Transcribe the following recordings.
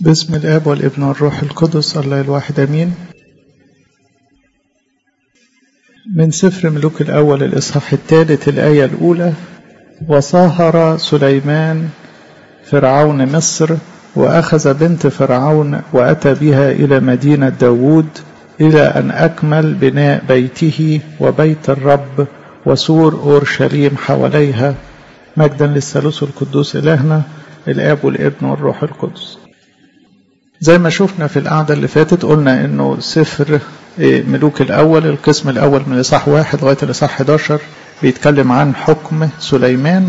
باسم الآب والابن والروح القدس الله الواحد أمين من سفر ملوك الأول الإصحاح الثالث الآية الأولى وصاهر سليمان فرعون مصر وأخذ بنت فرعون وأتى بها إلى مدينة داود إلى أن أكمل بناء بيته وبيت الرب وسور أورشليم حواليها مجدا للثالوث القدوس إلهنا الآب والابن والروح القدس زي ما شفنا في القعدة اللي فاتت قلنا انه سفر ملوك الاول القسم الاول من الاصحاح واحد لغاية الاصحاح 11 بيتكلم عن حكم سليمان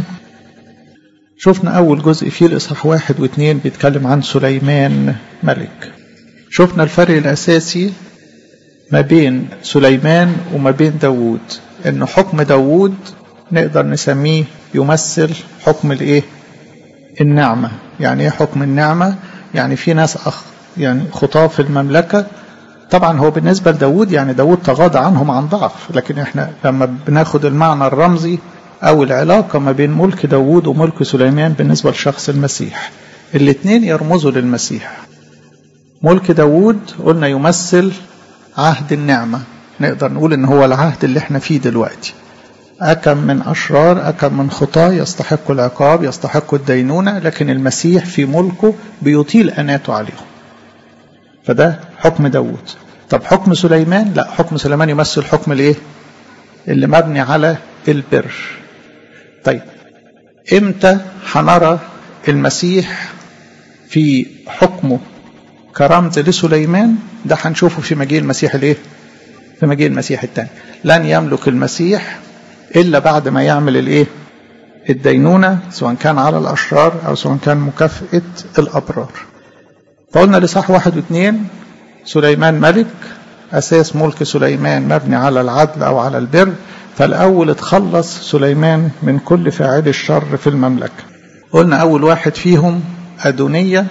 شفنا اول جزء فيه الاصحاح واحد واثنين بيتكلم عن سليمان ملك شفنا الفرق الاساسي ما بين سليمان وما بين داوود ان حكم داوود نقدر نسميه يمثل حكم الايه النعمة يعني ايه حكم النعمة يعني في ناس أخ يعني خطاة في المملكة طبعا هو بالنسبة لداود يعني داود تغاضى عنهم عن ضعف لكن احنا لما بناخد المعنى الرمزي أو العلاقة ما بين ملك داود وملك سليمان بالنسبة لشخص المسيح الاثنين يرمزوا للمسيح ملك داود قلنا يمثل عهد النعمة نقدر نقول ان هو العهد اللي احنا فيه دلوقتي أكم من أشرار أكم من خطاة يستحق العقاب يستحق الدينونة لكن المسيح في ملكه بيطيل أناته عليهم فده حكم داود طب حكم سليمان لا حكم سليمان يمثل حكم الايه اللي مبني على البر طيب امتى هنرى المسيح في حكمه كرمز لسليمان ده هنشوفه في مجيء المسيح الايه في مجيء المسيح الثاني لن يملك المسيح إلا بعد ما يعمل الإيه؟ الدينونة سواء كان على الأشرار أو سواء كان مكافأة الأبرار. فقلنا لصح واحد واثنين سليمان ملك أساس ملك سليمان مبني على العدل أو على البر فالأول اتخلص سليمان من كل فاعل الشر في المملكة. قلنا أول واحد فيهم أدونية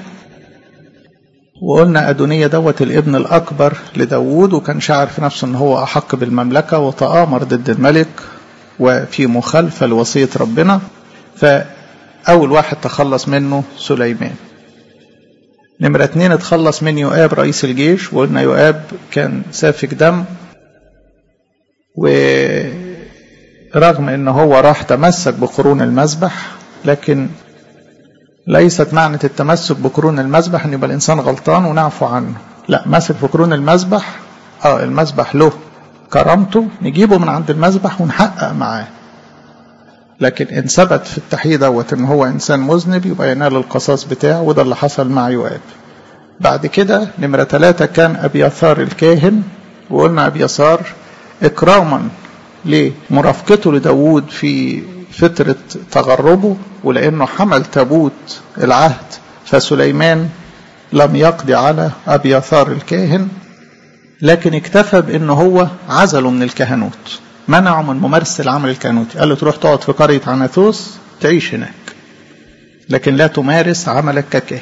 وقلنا أدونية دوت الابن الأكبر لداوود وكان شاعر في نفسه أن هو أحق بالمملكة وتآمر ضد الملك وفي مخالفة لوصية ربنا فأول واحد تخلص منه سليمان نمرة اتنين اتخلص من يؤاب رئيس الجيش وقلنا يؤاب كان سافك دم ورغم ان هو راح تمسك بقرون المذبح لكن ليست معنى التمسك بقرون المذبح ان يبقى الانسان غلطان ونعفو عنه لا مسك بقرون المذبح اه المذبح له كرامته نجيبه من عند المذبح ونحقق معاه لكن ان ثبت في التحقيق دوت ان هو انسان مذنب يبقى ينال القصاص بتاعه وده اللي حصل مع يؤاب بعد كده نمرة ثلاثة كان أبيثار الكاهن وقلنا أبيثار إكراما لمرافقته لداود في فترة تغربه ولأنه حمل تابوت العهد فسليمان لم يقضي على أبيثار الكاهن لكن اكتفى بأن هو عزله من الكهنوت منعه من ممارسة العمل الكهنوتي قال له تروح تقعد في قرية عناثوس تعيش هناك لكن لا تمارس عملك ككاهن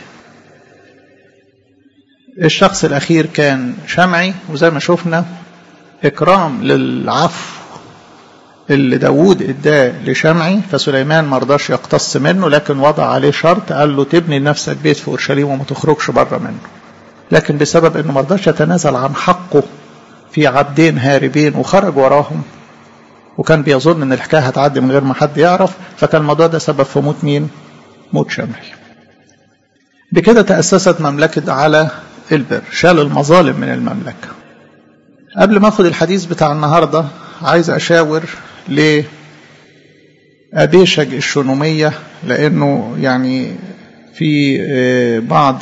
الشخص الأخير كان شمعي وزي ما شفنا إكرام للعفو اللي داوود اداه لشمعي فسليمان ما رضاش يقتص منه لكن وضع عليه شرط قال له تبني لنفسك بيت في اورشليم وما تخرجش بره منه لكن بسبب انه ما رضاش يتنازل عن حقه في عبدين هاربين وخرج وراهم وكان بيظن ان الحكايه هتعدي من غير ما حد يعرف فكان الموضوع ده سبب في موت مين؟ موت شمعي. بكده تأسست مملكة على البر شال المظالم من المملكة. قبل ما اخد الحديث بتاع النهارده عايز اشاور ل أبيشج الشنومية لأنه يعني في بعض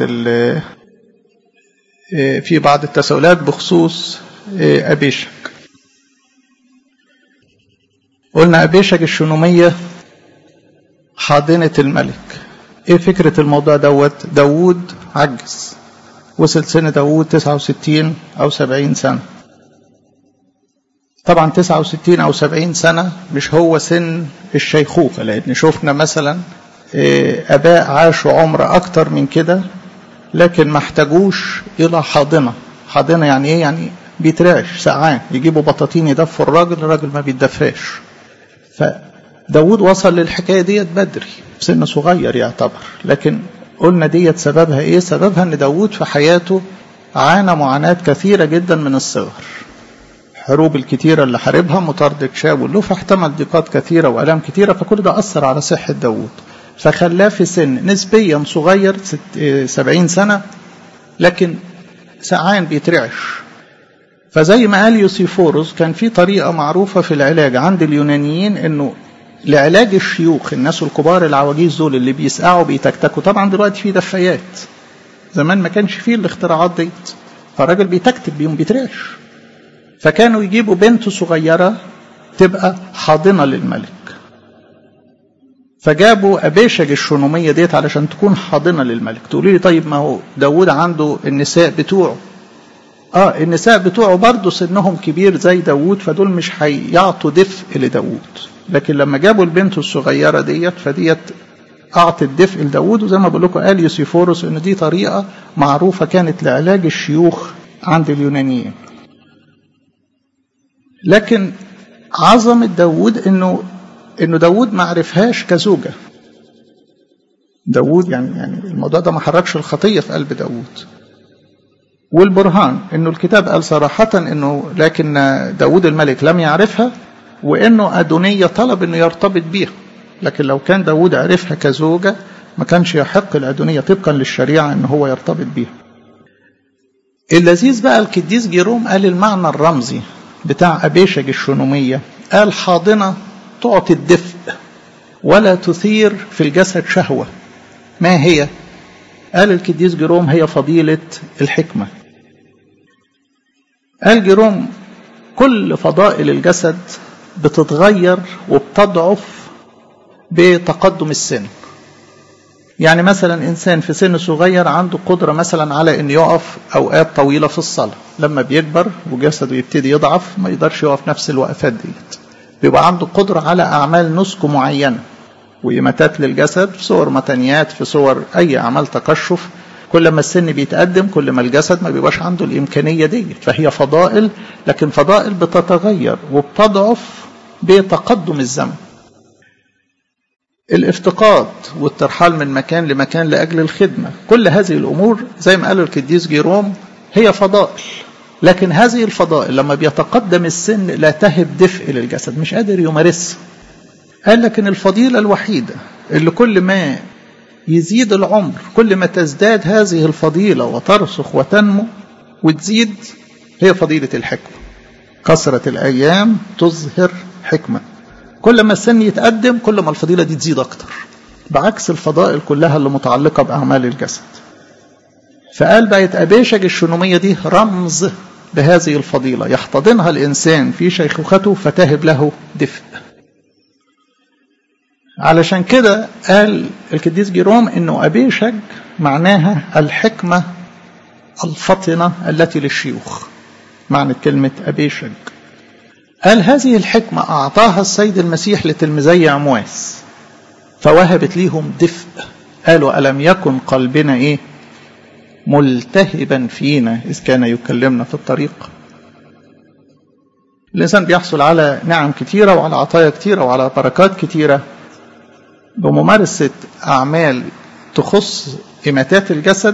في بعض التساؤلات بخصوص أبيشج قلنا أبيشج الشنومية حاضنة الملك ايه فكرة الموضوع دوت داود عجز وصل سن داود 69 أو 70 سنة طبعا 69 أو 70 سنة مش هو سن الشيخوخة لأن شفنا مثلا آباء عاشوا عمر أكتر من كده لكن ما احتاجوش إلى حاضنة حاضنة يعني إيه يعني بيترعش سقعان يجيبوا بطاطين يدفوا الراجل الراجل ما بيتدفاش فداود وصل للحكاية ديت بدري في سن صغير يعتبر لكن قلنا ديت سببها ايه سببها ان داود في حياته عانى معاناة كثيرة جدا من الصغر الحروب الكتيرة اللي حاربها مطاردة شاول له فاحتمل ضيقات كثيرة وآلام كثيرة فكل ده أثر على صحة داود فخلاه في سن نسبيا صغير ست سبعين سنة لكن ساعان بيترعش فزي ما قال يوسيفوروس كان في طريقة معروفة في العلاج عند اليونانيين انه لعلاج الشيوخ الناس الكبار العواجيز دول اللي بيسقعوا بيتكتكوا طبعا دلوقتي في دفايات زمان ما كانش فيه الاختراعات ديت فالراجل بيتكتك بيهم بيترعش فكانوا يجيبوا بنت صغيرة تبقى حاضنة للملك فجابوا أبيشج الشونومية ديت علشان تكون حاضنة للملك تقولي لي طيب ما هو داود عنده النساء بتوعه اه النساء بتوعه برضه سنهم كبير زي داود فدول مش هيعطوا دفء لداود لكن لما جابوا البنت الصغيرة ديت فديت أعطت دفء لداود وزي ما بقول لكم قال يوسيفوروس إن دي طريقة معروفة كانت لعلاج الشيوخ عند اليونانيين لكن عظمة داود إنه إنه داود ما عرفهاش كزوجة داود يعني يعني الموضوع ده ما حركش الخطية في قلب داود والبرهان انه الكتاب قال صراحة انه لكن داود الملك لم يعرفها وانه ادونية طلب انه يرتبط بيها لكن لو كان داود عرفها كزوجة ما كانش يحق الادونية طبقا للشريعة ان هو يرتبط بيها اللذيذ بقى القديس جيروم قال المعنى الرمزي بتاع أبيشج الشونومية قال حاضنة تعطي الدفء ولا تثير في الجسد شهوة ما هي قال القديس جيروم هي فضيلة الحكمة قال جيروم كل فضائل الجسد بتتغير وبتضعف بتقدم السن يعني مثلا إنسان في سن صغير عنده قدرة مثلا على أن يقف أوقات طويلة في الصلاة لما بيكبر وجسده يبتدي يضعف ما يقدرش يقف نفس الوقفات ديت بيبقى عنده قدرة على أعمال نسك معينة وإماتات للجسد في صور متنيات في صور أي أعمال تكشف كل ما السن بيتقدم كل ما الجسد ما بيبقاش عنده الإمكانية دي فهي فضائل لكن فضائل بتتغير وبتضعف بتقدم الزمن الافتقاد والترحال من مكان لمكان لأجل الخدمة كل هذه الأمور زي ما قال القديس جيروم هي فضائل لكن هذه الفضائل لما بيتقدم السن لا تهب دفء للجسد مش قادر يمارسها قال لكن الفضيلة الوحيدة اللي كل ما يزيد العمر كل ما تزداد هذه الفضيلة وترسخ وتنمو وتزيد هي فضيلة الحكمة كثرة الأيام تظهر حكمة كل ما السن يتقدم كل ما الفضيلة دي تزيد أكتر بعكس الفضائل كلها اللي متعلقة بأعمال الجسد فقال بقت أبيشج الشنومية دي رمز بهذه الفضيلة يحتضنها الإنسان في شيخوخته فتهب له دفء علشان كده قال القديس جيروم انه ابيشج معناها الحكمة الفطنة التي للشيوخ معنى كلمة ابيشج قال هذه الحكمة أعطاها السيد المسيح لتلميذي عمواس فوهبت ليهم دفء قالوا ألم يكن قلبنا إيه ملتهبا فينا إذ كان يكلمنا في الطريق الإنسان بيحصل على نعم كتيرة وعلى عطايا كتيرة وعلى بركات كتيرة بممارسة أعمال تخص إماتات الجسد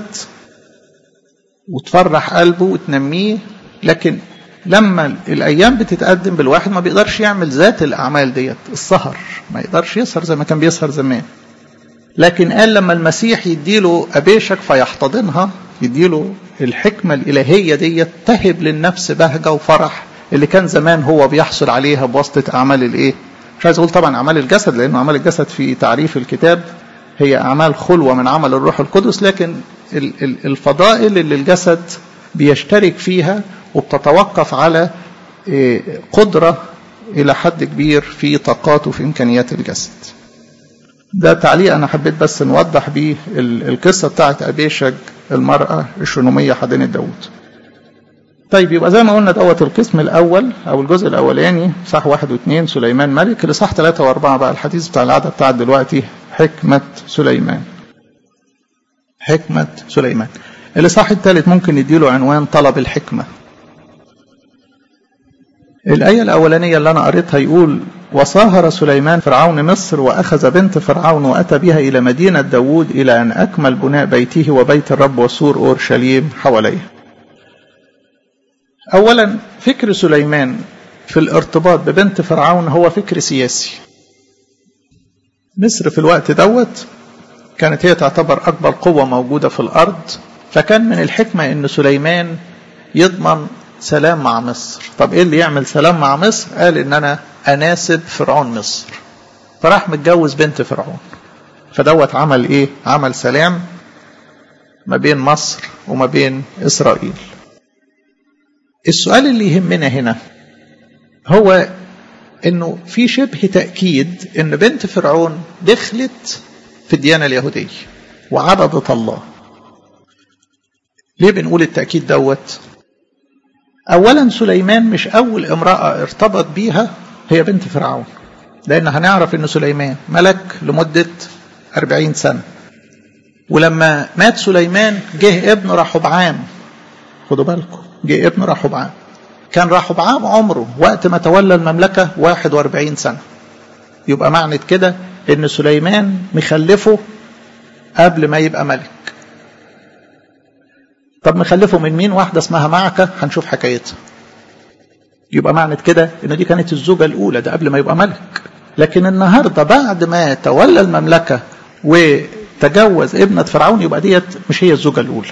وتفرح قلبه وتنميه لكن لما الأيام بتتقدم بالواحد ما بيقدرش يعمل ذات الأعمال ديت السهر ما يقدرش يسهر زي ما كان بيسهر زمان لكن قال لما المسيح يديله أبيشك فيحتضنها يديله الحكمة الإلهية ديت تهب للنفس بهجة وفرح اللي كان زمان هو بيحصل عليها بواسطة أعمال الإيه مش عايز اقول طبعا اعمال الجسد لانه اعمال الجسد في تعريف الكتاب هي اعمال خلوه من عمل الروح القدس لكن الفضائل اللي الجسد بيشترك فيها وبتتوقف على قدره الى حد كبير في طاقات وفي امكانيات الجسد. ده تعليق انا حبيت بس نوضح بيه القصه بتاعت ابيشج المراه الشنوميه حضنه داوود. طيب يبقى زي ما قلنا دوت القسم الاول او الجزء الاولاني صح واحد واثنين سليمان ملك اللي صح ثلاثة واربعة بقى الحديث بتاع العدد بتاع دلوقتي حكمة سليمان حكمة سليمان اللي صح الثالث ممكن نديله عنوان طلب الحكمة الآية الأولانية اللي أنا قريتها يقول وصاهر سليمان فرعون مصر وأخذ بنت فرعون وأتى بها إلى مدينة داود إلى أن أكمل بناء بيته وبيت الرب وسور أورشليم حواليه أولا فكر سليمان في الارتباط ببنت فرعون هو فكر سياسي مصر في الوقت دوت كانت هي تعتبر أكبر قوة موجودة في الأرض فكان من الحكمة أن سليمان يضمن سلام مع مصر طب إيه اللي يعمل سلام مع مصر قال إن أنا أناسب فرعون مصر فراح متجوز بنت فرعون فدوت عمل إيه عمل سلام ما بين مصر وما بين إسرائيل السؤال اللي يهمنا هنا هو انه في شبه تأكيد ان بنت فرعون دخلت في الديانة اليهودية وعبدت الله ليه بنقول التأكيد دوت اولا سليمان مش اول امرأة ارتبط بيها هي بنت فرعون لان هنعرف ان سليمان ملك لمدة أربعين سنة ولما مات سليمان جه ابن رحبعام خدوا بالكم جه ابن رحبعام كان رحبعام عمره وقت ما تولى المملكة 41 سنة يبقى معنى كده ان سليمان مخلفه قبل ما يبقى ملك طب مخلفه من مين واحدة اسمها معكة هنشوف حكايتها يبقى معنى كده ان دي كانت الزوجة الاولى ده قبل ما يبقى ملك لكن النهاردة بعد ما تولى المملكة وتجوز ابنة فرعون يبقى ديت مش هي الزوجة الاولى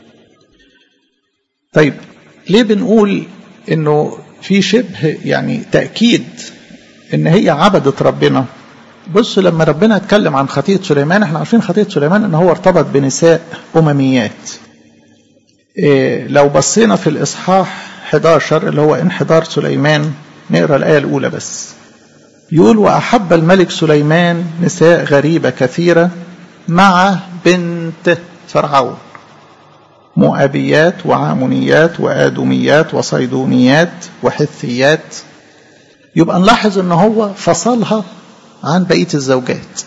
طيب ليه بنقول انه في شبه يعني تأكيد ان هي عبدت ربنا بص لما ربنا اتكلم عن خطية سليمان احنا عارفين خطية سليمان ان هو ارتبط بنساء امميات إيه لو بصينا في الاصحاح 11 اللي هو انحدار سليمان نقرا الايه الاولى بس يقول واحب الملك سليمان نساء غريبه كثيره مع بنت فرعون مؤابيات وعامونيات وآدوميات وصيدونيات وحثيات يبقى نلاحظ ان هو فصلها عن بقية الزوجات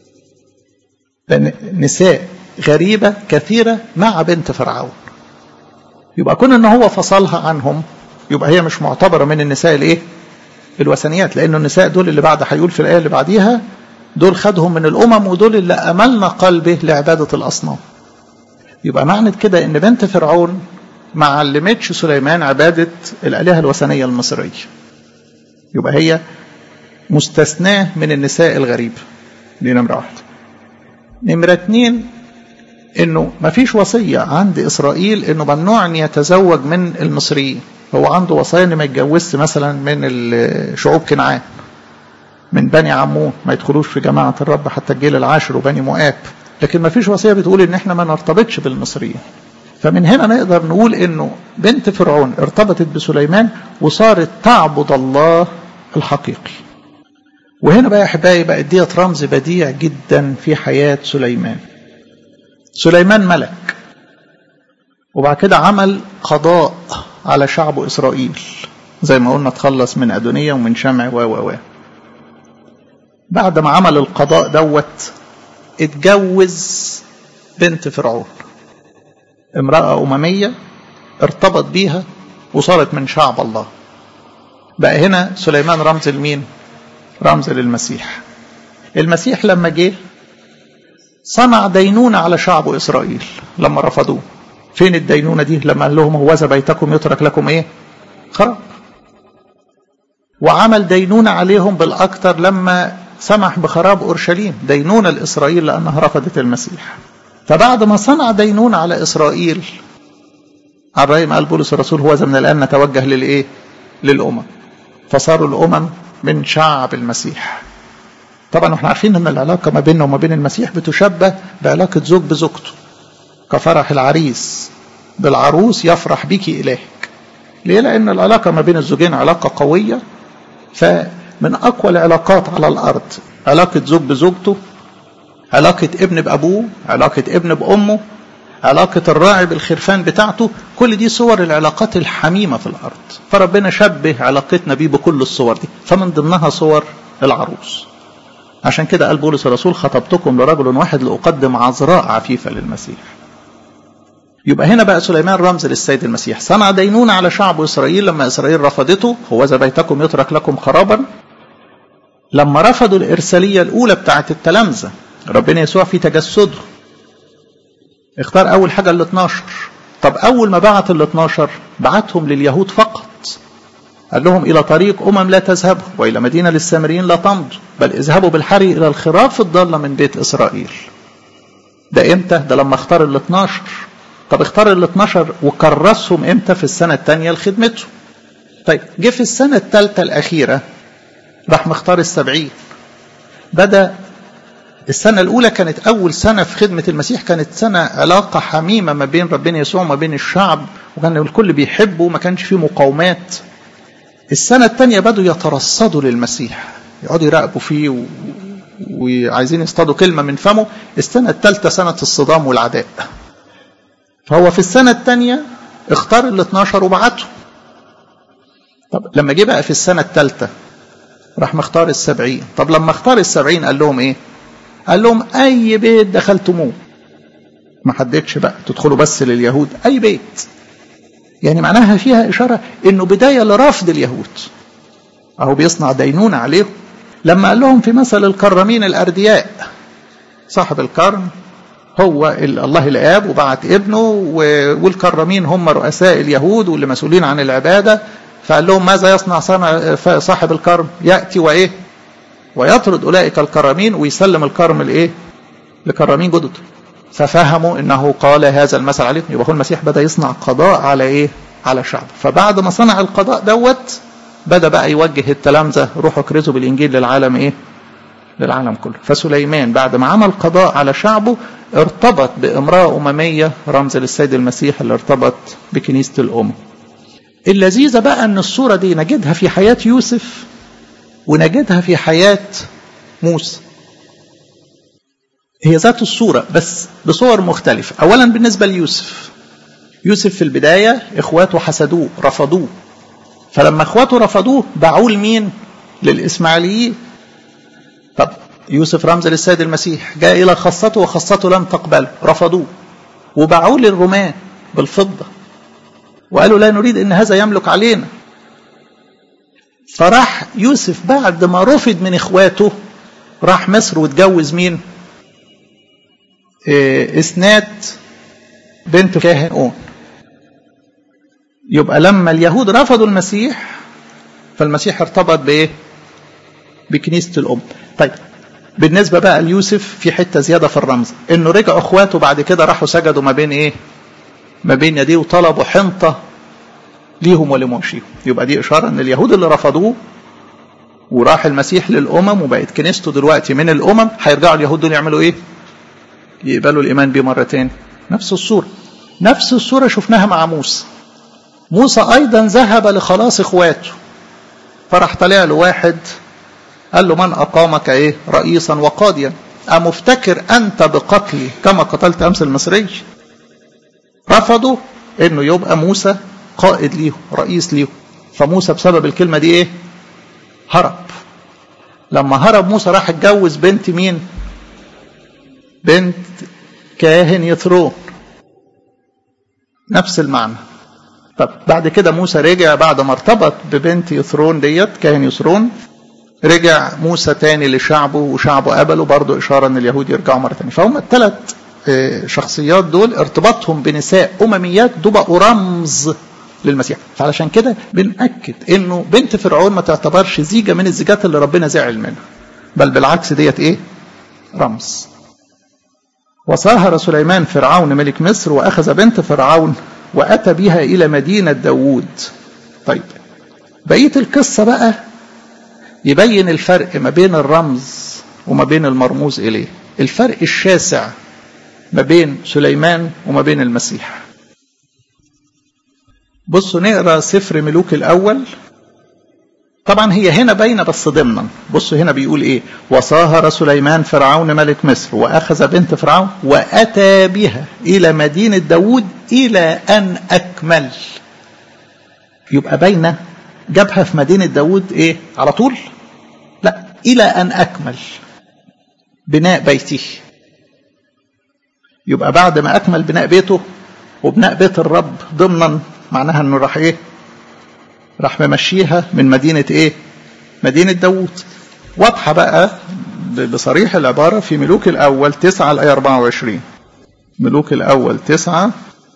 لأن نساء غريبة كثيرة مع بنت فرعون يبقى كون ان هو فصلها عنهم يبقى هي مش معتبرة من النساء الايه الوثنيات لأن النساء دول اللي بعد هيقول في الآية اللي بعديها دول خدهم من الأمم ودول اللي أملنا قلبه لعبادة الأصنام يبقى معنى كده ان بنت فرعون ما علمتش سليمان عبادة الآلهة الوثنية المصرية يبقى هي مستثناة من النساء الغريبة دي نمرة واحدة نمرة اتنين انه ما فيش وصية عند اسرائيل انه ممنوع ان يتزوج من المصريين هو عنده وصية ان ما يتجوزش مثلا من شعوب كنعان من بني عمون ما يدخلوش في جماعة الرب حتى الجيل العاشر وبني مؤاب لكن ما فيش وصية بتقول ان احنا ما نرتبطش بالمصريين فمن هنا نقدر نقول انه بنت فرعون ارتبطت بسليمان وصارت تعبد الله الحقيقي وهنا بقى يا احبائي بقى ديت رمز بديع جدا في حياة سليمان سليمان ملك وبعد كده عمل قضاء على شعب اسرائيل زي ما قلنا تخلص من ادونية ومن شمع و و و بعد ما عمل القضاء دوت اتجوز بنت فرعون امرأة أممية ارتبط بيها وصارت من شعب الله بقى هنا سليمان رمز لمين رمز للمسيح المسيح لما جه صنع دينونة على شعب إسرائيل لما رفضوه فين الدينونة دي لما قال لهم هوذا بيتكم يترك لكم ايه خراب وعمل دينونة عليهم بالأكثر لما سمح بخراب أورشليم دينونة لإسرائيل لأنها رفضت المسيح فبعد ما صنع دينونة على إسرائيل عن رأي ما قال بولس الرسول هو من الآن نتوجه للإيه للأمم فصاروا الأمم من شعب المسيح طبعا احنا عارفين ان العلاقة ما بيننا وما بين المسيح بتشبه بعلاقة زوج بزوجته كفرح العريس بالعروس يفرح بك إلهك ليه لأن العلاقة ما بين الزوجين علاقة قوية فمن أقوى العلاقات على الأرض علاقة زوج بزوجته علاقة ابن بأبوه علاقة ابن بأمه علاقة الراعي بالخرفان بتاعته كل دي صور العلاقات الحميمة في الأرض فربنا شبه علاقتنا بيه بكل الصور دي فمن ضمنها صور العروس عشان كده قال بولس الرسول خطبتكم لرجل واحد لأقدم عذراء عفيفة للمسيح يبقى هنا بقى سليمان رمز للسيد المسيح صنع دينونة على شعب إسرائيل لما إسرائيل رفضته هو ذا بيتكم يترك لكم خرابا لما رفضوا الإرسالية الأولى بتاعت التلامذة ربنا يسوع في تجسده اختار أول حاجة ال 12 طب أول ما بعت ال 12 بعتهم لليهود فقط قال لهم إلى طريق أمم لا تذهبوا وإلى مدينة للسامريين لا تمضوا بل اذهبوا بالحري إلى الخراف الضالة من بيت إسرائيل ده إمتى؟ ده لما اختار ال 12 طب اختار ال 12 وكرسهم إمتى في السنة الثانية لخدمته طيب جه في السنة الثالثة الأخيرة راح مختار السبعين بدأ السنة الأولى كانت أول سنة في خدمة المسيح كانت سنة علاقة حميمة ما بين ربنا يسوع وما بين الشعب وكان الكل بيحبه ما كانش فيه مقاومات السنة الثانية بدوا يترصدوا للمسيح يقعدوا يراقبوا فيه و... وعايزين يصطادوا كلمة من فمه السنة الثالثة سنة الصدام والعداء فهو في السنة الثانية اختار ال 12 وبعته طب لما جه بقى في السنة الثالثة راح مختار السبعين طب لما اختار السبعين قال لهم ايه قال لهم اي بيت دخلتموه ما حددش بقى تدخلوا بس لليهود اي بيت يعني معناها فيها اشاره انه بدايه لرفض اليهود اهو بيصنع دينونه عليهم لما قال لهم في مثل الكرمين الاردياء صاحب الكرم هو الله الاب وبعت ابنه والكرمين هم رؤساء اليهود واللي مسؤولين عن العباده فقال لهم ماذا يصنع صاحب الكرم ياتي وايه ويطرد اولئك الكرمين ويسلم الكرم لايه لكرمين جدد ففهموا انه قال هذا المثل عليكم يبقى هو المسيح بدا يصنع قضاء على ايه على الشعب فبعد ما صنع القضاء دوت بدا بقى يوجه التلامذه روحوا اكرزوا بالانجيل للعالم ايه للعالم كله فسليمان بعد ما عمل قضاء على شعبه ارتبط بامراه امميه رمز للسيد المسيح اللي ارتبط بكنيسه الامم اللذيذه بقى ان الصوره دي نجدها في حياه يوسف ونجدها في حياه موسى هي ذات الصورة بس بصور مختلفة أولا بالنسبة ليوسف يوسف في البداية إخواته حسدوه رفضوه فلما إخواته رفضوه باعوه لمين للإسماعيليين طب يوسف رمز للسيد المسيح جاء إلى خاصته وخاصته لم تقبله رفضوه وباعوه للرومان بالفضة وقالوا لا نريد أن هذا يملك علينا فراح يوسف بعد ما رفض من إخواته راح مصر واتجوز مين اسناد بنت كاهن اون يبقى لما اليهود رفضوا المسيح فالمسيح ارتبط بايه بكنيسه الام طيب بالنسبه بقى ليوسف في حته زياده في الرمز انه رجعوا اخواته بعد كده راحوا سجدوا ما بين ايه ما بين يديه وطلبوا حنطه ليهم ولموشيهم يبقى دي اشاره ان اليهود اللي رفضوه وراح المسيح للامم وبقت كنيسته دلوقتي من الامم هيرجعوا اليهود دول يعملوا ايه يقبلوا الإيمان بيه مرة تاني نفس الصورة نفس الصورة شفناها مع موسى موسى أيضا ذهب لخلاص إخواته فراح طلع له واحد قال له من أقامك إيه رئيسا وقاضيا أمفتكر أنت بقتلي كما قتلت أمس المصري رفضوا إنه يبقى موسى قائد ليهم رئيس ليهم فموسى بسبب الكلمة دي إيه هرب لما هرب موسى راح اتجوز بنت مين بنت كاهن يثرون نفس المعنى طب بعد كده موسى رجع بعد ما ارتبط ببنت يثرون ديت كاهن يثرون رجع موسى تاني لشعبه وشعبه قبله برضه إشارة أن اليهود يرجعوا مرة تانية فهم الثلاث شخصيات دول ارتباطهم بنساء أمميات دول بقوا رمز للمسيح فعلشان كده بنأكد انه بنت فرعون ما تعتبرش زيجة من الزيجات اللي ربنا زعل منها بل بالعكس ديت ايه رمز وصاهر سليمان فرعون ملك مصر وأخذ بنت فرعون وأتى بها إلى مدينة داوود طيب بقية القصة بقى يبين الفرق ما بين الرمز وما بين المرموز إليه الفرق الشاسع ما بين سليمان وما بين المسيح بصوا نقرا سفر ملوك الأول طبعا هي هنا باينه بس ضمنا بصوا هنا بيقول ايه وصاهر سليمان فرعون ملك مصر واخذ بنت فرعون واتى بها الى مدينه داوود الى ان اكمل يبقى باينه جابها في مدينه داوود ايه على طول لا الى ان اكمل بناء بيته يبقى بعد ما اكمل بناء بيته وبناء بيت الرب ضمنا معناها انه راح ايه راح ممشيها من مدينة ايه مدينة داوود واضحة بقى بصريح العبارة في ملوك الأول تسعة الآية 24 ملوك الأول تسعة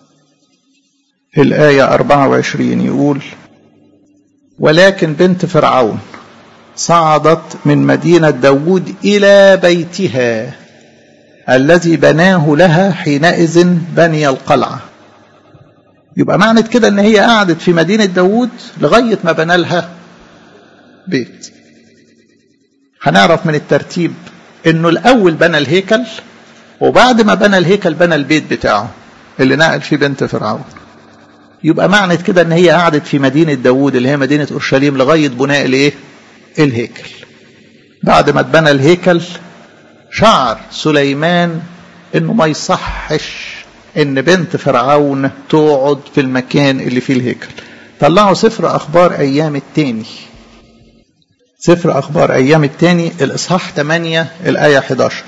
الآية 24 يقول ولكن بنت فرعون صعدت من مدينة داود إلى بيتها الذي بناه لها حينئذ بني القلعة يبقى معنى كده ان هي قعدت في مدينة داود لغاية ما بنى لها بيت هنعرف من الترتيب انه الاول بنى الهيكل وبعد ما بنى الهيكل بنى البيت بتاعه اللي نقل فيه بنت فرعون يبقى معنى كده ان هي قعدت في مدينة داود اللي هي مدينة اورشليم لغاية بناء الايه الهيكل بعد ما اتبنى الهيكل شعر سليمان انه ما يصحش ان بنت فرعون تقعد في المكان اللي فيه الهيكل طلعوا سفر اخبار ايام التاني سفر اخبار ايام التاني الاصحاح 8 الايه 11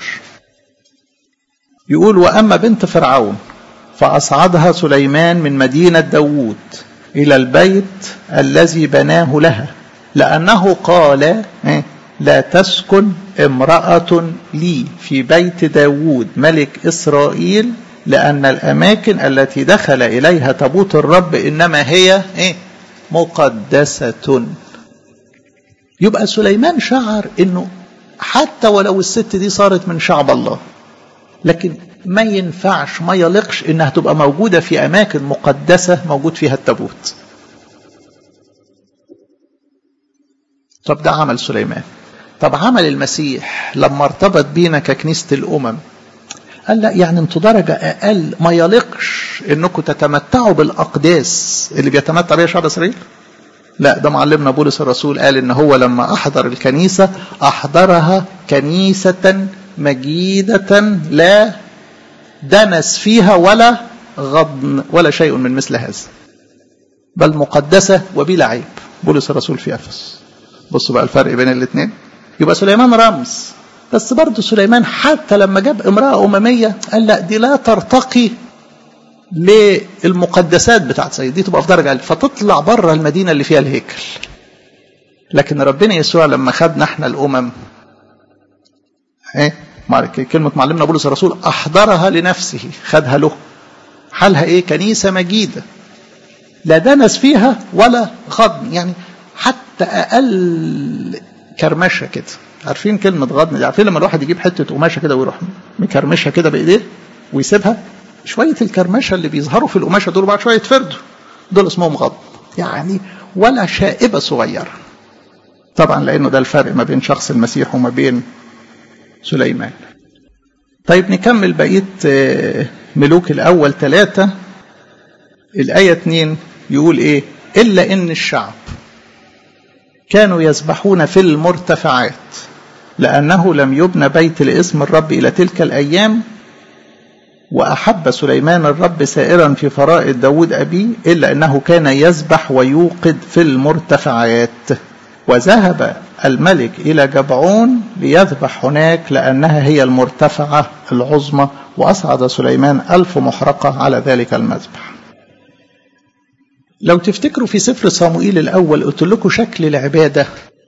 يقول واما بنت فرعون فاصعدها سليمان من مدينه داوود الى البيت الذي بناه لها لانه قال لا تسكن امراه لي في بيت داوود ملك اسرائيل لأن الأماكن التي دخل إليها تابوت الرب إنما هي إيه؟ مقدسة يبقى سليمان شعر إنه حتى ولو الست دي صارت من شعب الله لكن ما ينفعش ما يليقش إنها تبقى موجودة في أماكن مقدسة موجود فيها التابوت طب ده عمل سليمان طب عمل المسيح لما ارتبط بينا ككنيسة الأمم قال لا يعني انتوا درجة أقل ما يليقش انكم تتمتعوا بالأقداس اللي بيتمتع بها شعب إسرائيل لا ده معلمنا بولس الرسول قال ان هو لما أحضر الكنيسة أحضرها كنيسة مجيدة لا دنس فيها ولا غضن ولا شيء من مثل هذا بل مقدسة وبلا عيب بولس الرسول في أفس بصوا بقى الفرق بين الاثنين يبقى سليمان رمز بس برضه سليمان حتى لما جاب امرأة أممية قال لا دي لا ترتقي للمقدسات بتاعت سيد دي تبقى في درجة فتطلع بره المدينة اللي فيها الهيكل لكن ربنا يسوع لما خدنا احنا الأمم ايه كلمة معلمنا بولس الرسول أحضرها لنفسه خدها له حالها ايه كنيسة مجيدة لا دنس فيها ولا غضن يعني حتى أقل كرمشة كده عارفين كلمة غضن دي عارفين لما الواحد يجيب حتة قماشة كده ويروح مكرمشها كده بإيديه ويسيبها شوية الكرمشة اللي بيظهروا في القماشة دول بعد شوية يتفردوا دول اسمهم غضن يعني ولا شائبة صغيرة طبعا لأنه ده الفرق ما بين شخص المسيح وما بين سليمان طيب نكمل بقية ملوك الأول ثلاثة الآية اتنين يقول إيه إلا إن الشعب كانوا يسبحون في المرتفعات لأنه لم يبنى بيت لاسم الرب إلى تلك الأيام وأحب سليمان الرب سائرا في فرائض داود أبيه إلا أنه كان يسبح ويوقد في المرتفعات وذهب الملك إلى جبعون ليذبح هناك لأنها هي المرتفعة العظمى وأصعد سليمان ألف محرقة على ذلك المذبح لو تفتكروا في سفر صموئيل الأول قلت لكم شكل العبادة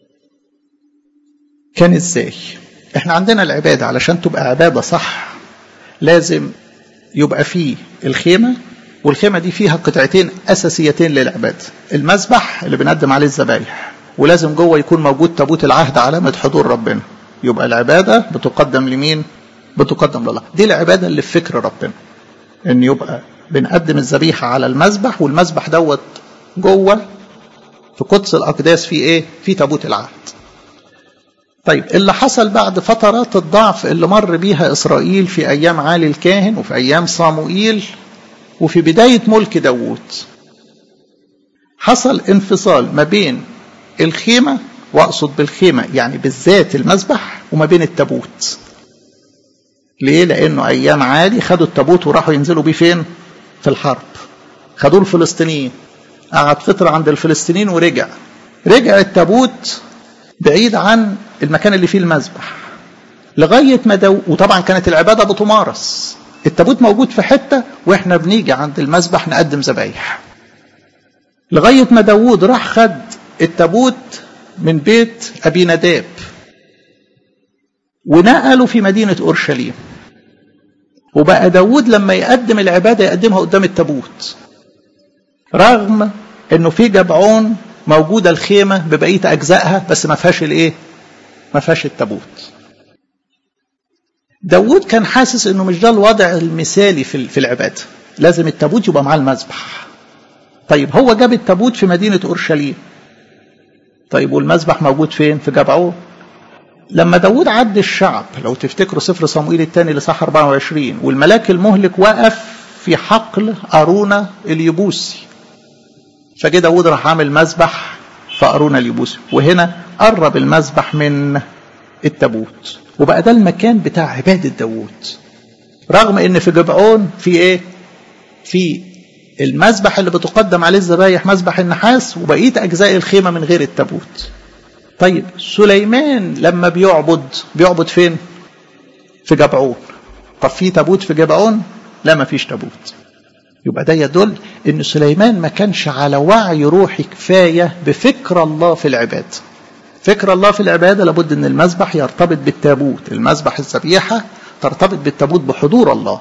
كان ازاي احنا عندنا العبادة علشان تبقى عبادة صح لازم يبقى فيه الخيمة والخيمة دي فيها قطعتين أساسيتين للعبادة المذبح اللي بنقدم عليه الذبايح ولازم جوه يكون موجود تابوت العهد علامة حضور ربنا يبقى العبادة بتقدم لمين بتقدم لله دي العبادة اللي في فكر ربنا ان يبقى بنقدم الذبيحة على المذبح والمذبح دوت جوه في قدس الأقداس في إيه؟ في تابوت العهد. طيب اللي حصل بعد فترات الضعف اللي مر بيها إسرائيل في أيام عالي الكاهن وفي أيام صاموئيل وفي بداية ملك داوود. حصل انفصال ما بين الخيمة وأقصد بالخيمة يعني بالذات المذبح وما بين التابوت. ليه؟ لأنه أيام عالي خدوا التابوت وراحوا ينزلوا بيه فين؟ في الحرب. خدوه الفلسطينيين. قعد فترة عند الفلسطينيين ورجع. رجع التابوت بعيد عن المكان اللي فيه المذبح. لغاية ما دو... وطبعا كانت العبادة بتمارس. التابوت موجود في حتة واحنا بنيجي عند المذبح نقدم ذبايح. لغاية ما داوود راح خد التابوت من بيت أبي نداب ونقلوا في مدينة أورشليم وبقى داود لما يقدم العبادة يقدمها قدام التابوت رغم انه في جبعون موجودة الخيمة ببقية أجزائها بس ما فيهاش الإيه؟ ما فيهاش التابوت. داود كان حاسس إنه مش ده الوضع المثالي في في العبادة. لازم التابوت يبقى معاه المذبح. طيب هو جاب التابوت في مدينة أورشليم. طيب والمذبح موجود فين؟ في جبعون. لما داود عد الشعب لو تفتكروا سفر صموئيل الثاني لصح 24 والملاك المهلك وقف في حقل أرونا اليبوسي فجه داود راح عامل مذبح في أرونا اليبوسي وهنا قرب المذبح من التابوت وبقى ده المكان بتاع عبادة داود رغم ان في جبعون في ايه في المذبح اللي بتقدم عليه الذبايح مذبح النحاس وبقيه اجزاء الخيمه من غير التابوت طيب سليمان لما بيعبد بيعبد فين في جبعون طب في تابوت في جبعون لا ما فيش تابوت يبقى ده يدل ان سليمان ما كانش على وعي روحي كفايه بفكر الله في العباده فكر الله في العباده لابد ان المذبح يرتبط بالتابوت المذبح الذبيحه ترتبط بالتابوت بحضور الله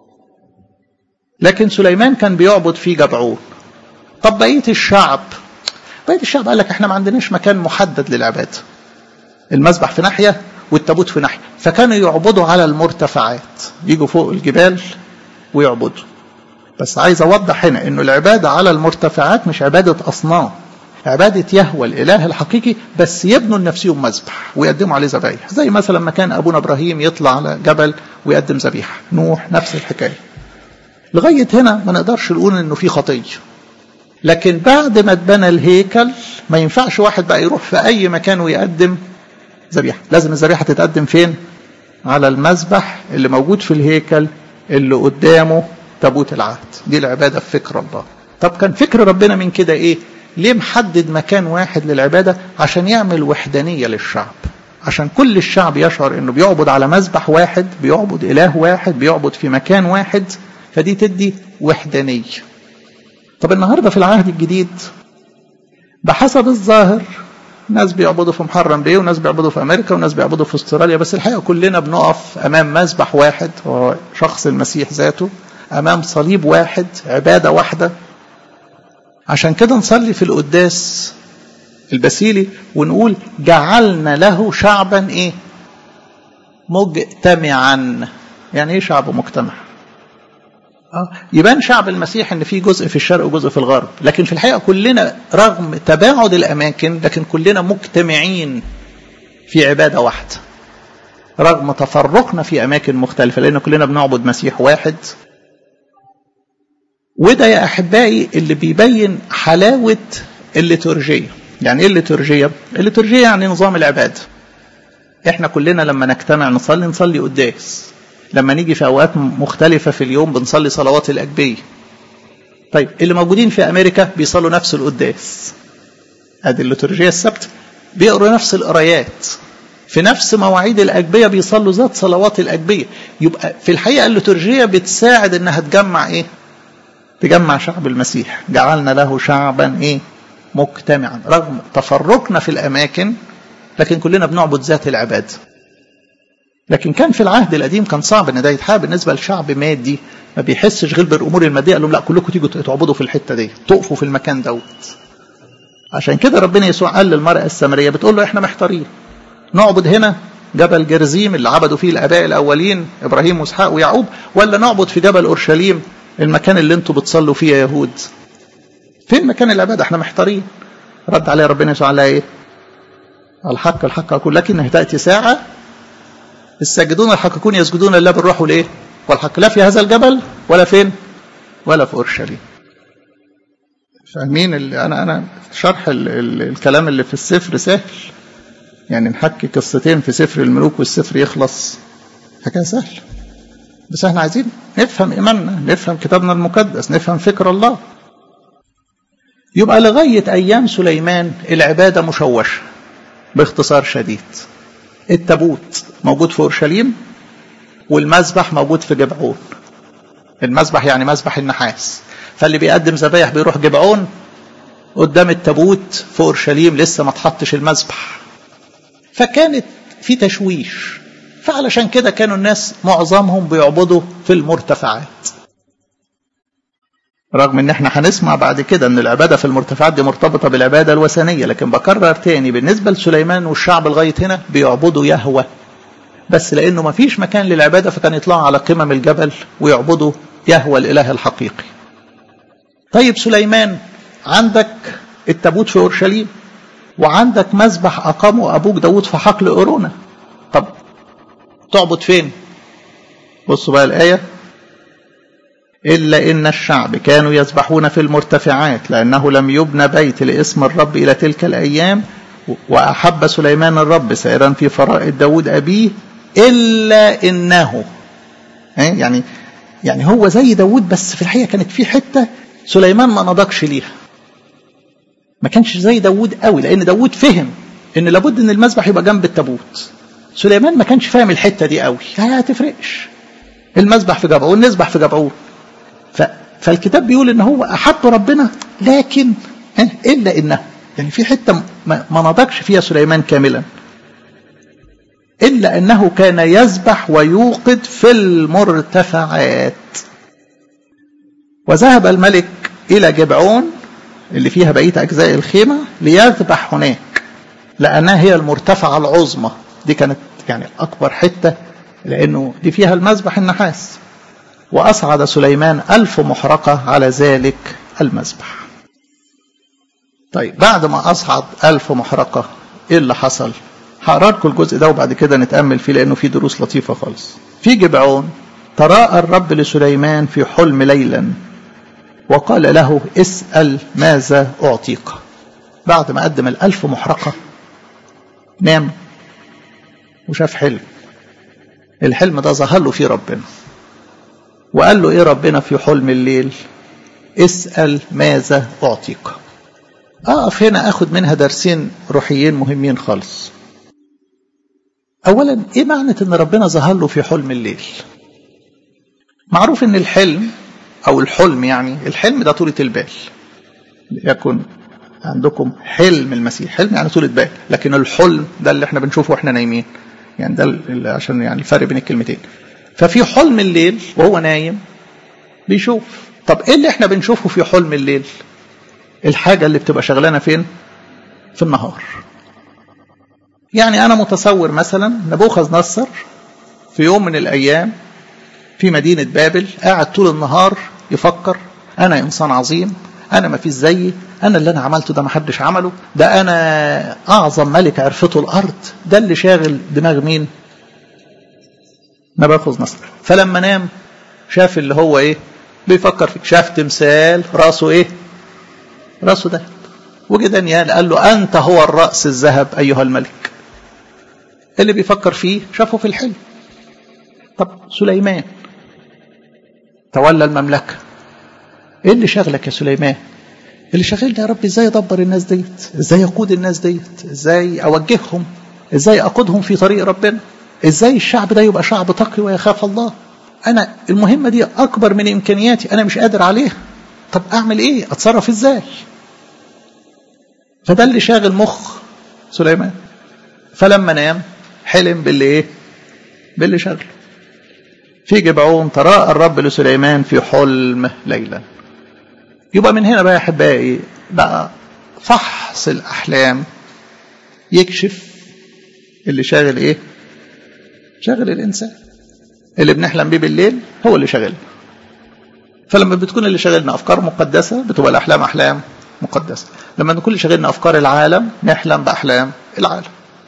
لكن سليمان كان بيعبد في جبعون طب بقيه الشعب بقيه الشعب قال لك احنا ما عندناش مكان محدد للعباده المذبح في ناحيه والتابوت في ناحيه فكانوا يعبدوا على المرتفعات يجوا فوق الجبال ويعبدوا بس عايز اوضح هنا انه العباده على المرتفعات مش عباده اصنام عبادة يهوى الإله الحقيقي بس يبنوا لنفسهم مذبح ويقدموا عليه ذبايح زي مثلا لما كان أبونا إبراهيم يطلع على جبل ويقدم ذبيحة نوح نفس الحكاية لغاية هنا ما نقدرش نقول إنه في خطية لكن بعد ما اتبنى الهيكل ما ينفعش واحد بقى يروح في أي مكان ويقدم ذبيحة لازم الذبيحة تتقدم فين على المذبح اللي موجود في الهيكل اللي قدامه تابوت العهد دي العبادة في فكر الله طب كان فكر ربنا من كده ايه ليه محدد مكان واحد للعبادة عشان يعمل وحدانية للشعب عشان كل الشعب يشعر انه بيعبد على مذبح واحد بيعبد اله واحد بيعبد في مكان واحد فدي تدي وحدانية طب النهاردة في العهد الجديد بحسب الظاهر ناس بيعبدوا في محرم بيه وناس بيعبدوا في امريكا وناس بيعبدوا في استراليا بس الحقيقه كلنا بنقف امام مذبح واحد هو شخص المسيح ذاته امام صليب واحد عباده واحده عشان كده نصلي في القداس البسيلي ونقول جعلنا له شعبا ايه مجتمعا يعني ايه شعب مجتمع آه. يبان شعب المسيح ان في جزء في الشرق وجزء في الغرب لكن في الحقيقه كلنا رغم تباعد الاماكن لكن كلنا مجتمعين في عباده واحده رغم تفرقنا في اماكن مختلفه لان كلنا بنعبد مسيح واحد وده يا احبائي اللي بيبين حلاوه الليتورجيه يعني ايه الليتورجيه الليتورجيه يعني نظام العباده احنا كلنا لما نجتمع نصلي نصلي قداس لما نيجي في اوقات مختلفه في اليوم بنصلي صلوات الاجبيه طيب اللي موجودين في امريكا بيصلوا نفس القداس ادي الليتورجيه الثابته بيقروا نفس القرايات في نفس مواعيد الأجبية بيصلوا ذات صلوات الأجبية يبقى في الحقيقة الليتورجية بتساعد إنها تجمع إيه تجمع شعب المسيح جعلنا له شعبا ايه مجتمعا رغم تفرقنا في الاماكن لكن كلنا بنعبد ذات العباده لكن كان في العهد القديم كان صعب ان ده يتحقق بالنسبه لشعب مادي ما بيحسش غير بالامور الماديه قال لهم لا كلكم تيجوا تعبدوا في الحته دي تقفوا في المكان دوت عشان كده ربنا يسوع قال للمراه السامريه بتقول له احنا محتارين نعبد هنا جبل جرزيم اللي عبدوا فيه الاباء الاولين ابراهيم واسحاق ويعقوب ولا نعبد في جبل اورشليم المكان اللي انتوا بتصلوا فيه يا يهود فين مكان العباده احنا محتارين رد عليه ربنا يسوع على ايه الحق الحق اقول لكنه تاتي ساعه الساجدون الحقيقون يسجدون لله بالروح والايه والحق لا في هذا الجبل ولا فين ولا في اورشليم فاهمين انا انا شرح ال ال الكلام اللي في السفر سهل يعني نحكي قصتين في سفر الملوك والسفر يخلص حكايه سهله بس احنا عايزين نفهم ايماننا نفهم كتابنا المقدس نفهم فكر الله يبقى لغايه ايام سليمان العباده مشوشه باختصار شديد التابوت موجود في اورشليم والمذبح موجود في جبعون المذبح يعني مذبح النحاس فاللي بيقدم ذبايح بيروح جبعون قدام التابوت في اورشليم لسه ما اتحطش المذبح فكانت في تشويش فعلشان كده كانوا الناس معظمهم بيعبدوا في المرتفعات رغم ان احنا هنسمع بعد كده ان العباده في المرتفعات دي مرتبطه بالعباده الوثنيه لكن بكرر تاني بالنسبه لسليمان والشعب لغايه هنا بيعبدوا يهوه بس لانه ما فيش مكان للعباده فكان يطلعوا على قمم الجبل ويعبدوا يهوه الاله الحقيقي طيب سليمان عندك التابوت في اورشليم وعندك مذبح اقامه ابوك داود في حقل ارونا طب تعبد فين بصوا بقى الايه إلا إن الشعب كانوا يسبحون في المرتفعات لأنه لم يبنى بيت لاسم الرب إلى تلك الأيام وأحب سليمان الرب سائرا في فرائض داود أبيه إلا إنه يعني يعني هو زي داود بس في الحقيقة كانت في حتة سليمان ما نضجش ليها ما كانش زي داود قوي لأن داود فهم إن لابد إن المذبح يبقى جنب التابوت سليمان ما كانش فاهم الحتة دي قوي يعني هتفرقش المذبح في جبعون نذبح في جبعون ف... فالكتاب بيقول ان هو احب ربنا لكن الا انه يعني في حته ما, ما نضجش فيها سليمان كاملا الا انه كان يذبح ويوقد في المرتفعات وذهب الملك الى جبعون اللي فيها بقيه اجزاء الخيمه ليذبح هناك لانها هي المرتفعه العظمى دي كانت يعني اكبر حته لانه دي فيها المذبح النحاس وأصعد سليمان ألف محرقة على ذلك المذبح طيب بعد ما أصعد ألف محرقة إيه اللي حصل هقرا لكم الجزء ده وبعد كده نتأمل فيه لأنه فيه دروس لطيفة خالص في جبعون تراءى الرب لسليمان في حلم ليلا وقال له اسأل ماذا أعطيك بعد ما قدم الألف محرقة نام وشاف حلم الحلم ده ظهر له فيه ربنا وقال له ايه ربنا في حلم الليل اسأل ماذا أعطيك أقف هنا أخد منها درسين روحيين مهمين خالص أولا إيه معنى إن ربنا ظهر له في حلم الليل معروف إن الحلم أو الحلم يعني الحلم ده طولة البال يكون عندكم حلم المسيح حلم يعني طولة بال لكن الحلم ده اللي احنا بنشوفه واحنا نايمين يعني ده عشان يعني الفرق بين الكلمتين ففي حلم الليل وهو نايم بيشوف طب ايه اللي احنا بنشوفه في حلم الليل الحاجة اللي بتبقى شغلانة فين في النهار يعني انا متصور مثلا نبوخذ نصر في يوم من الايام في مدينة بابل قاعد طول النهار يفكر انا انسان عظيم انا ما فيش زيي انا اللي انا عملته ده ما حدش عمله ده انا اعظم ملك عرفته الارض ده اللي شاغل دماغ مين نبوخذ نصر فلما نام شاف اللي هو ايه بيفكر فيه شاف تمثال راسه ايه راسه ده وجه دانيال قال له انت هو الراس الذهب ايها الملك اللي بيفكر فيه شافه في الحلم طب سليمان تولى المملكه ايه اللي شغلك يا سليمان اللي شغلني يا رب ازاي ادبر الناس ديت ازاي اقود الناس ديت ازاي اوجههم ازاي اقودهم في طريق ربنا ازاي الشعب ده يبقى شعب تقي ويخاف الله انا المهمة دي اكبر من امكانياتي انا مش قادر عليها طب اعمل ايه اتصرف ازاي فده اللي شاغل مخ سليمان فلما نام حلم باللي ايه باللي شغله في جبعون تراءى الرب لسليمان في حلم ليلا يبقى من هنا بقى يا احبائي بقى فحص الاحلام يكشف اللي شاغل ايه شاغل الانسان اللي بنحلم بيه بالليل هو اللي شاغلنا فلما بتكون اللي شاغلنا افكار مقدسه بتبقى الاحلام احلام مقدسه لما نكون اللي شاغلنا افكار العالم نحلم باحلام العالم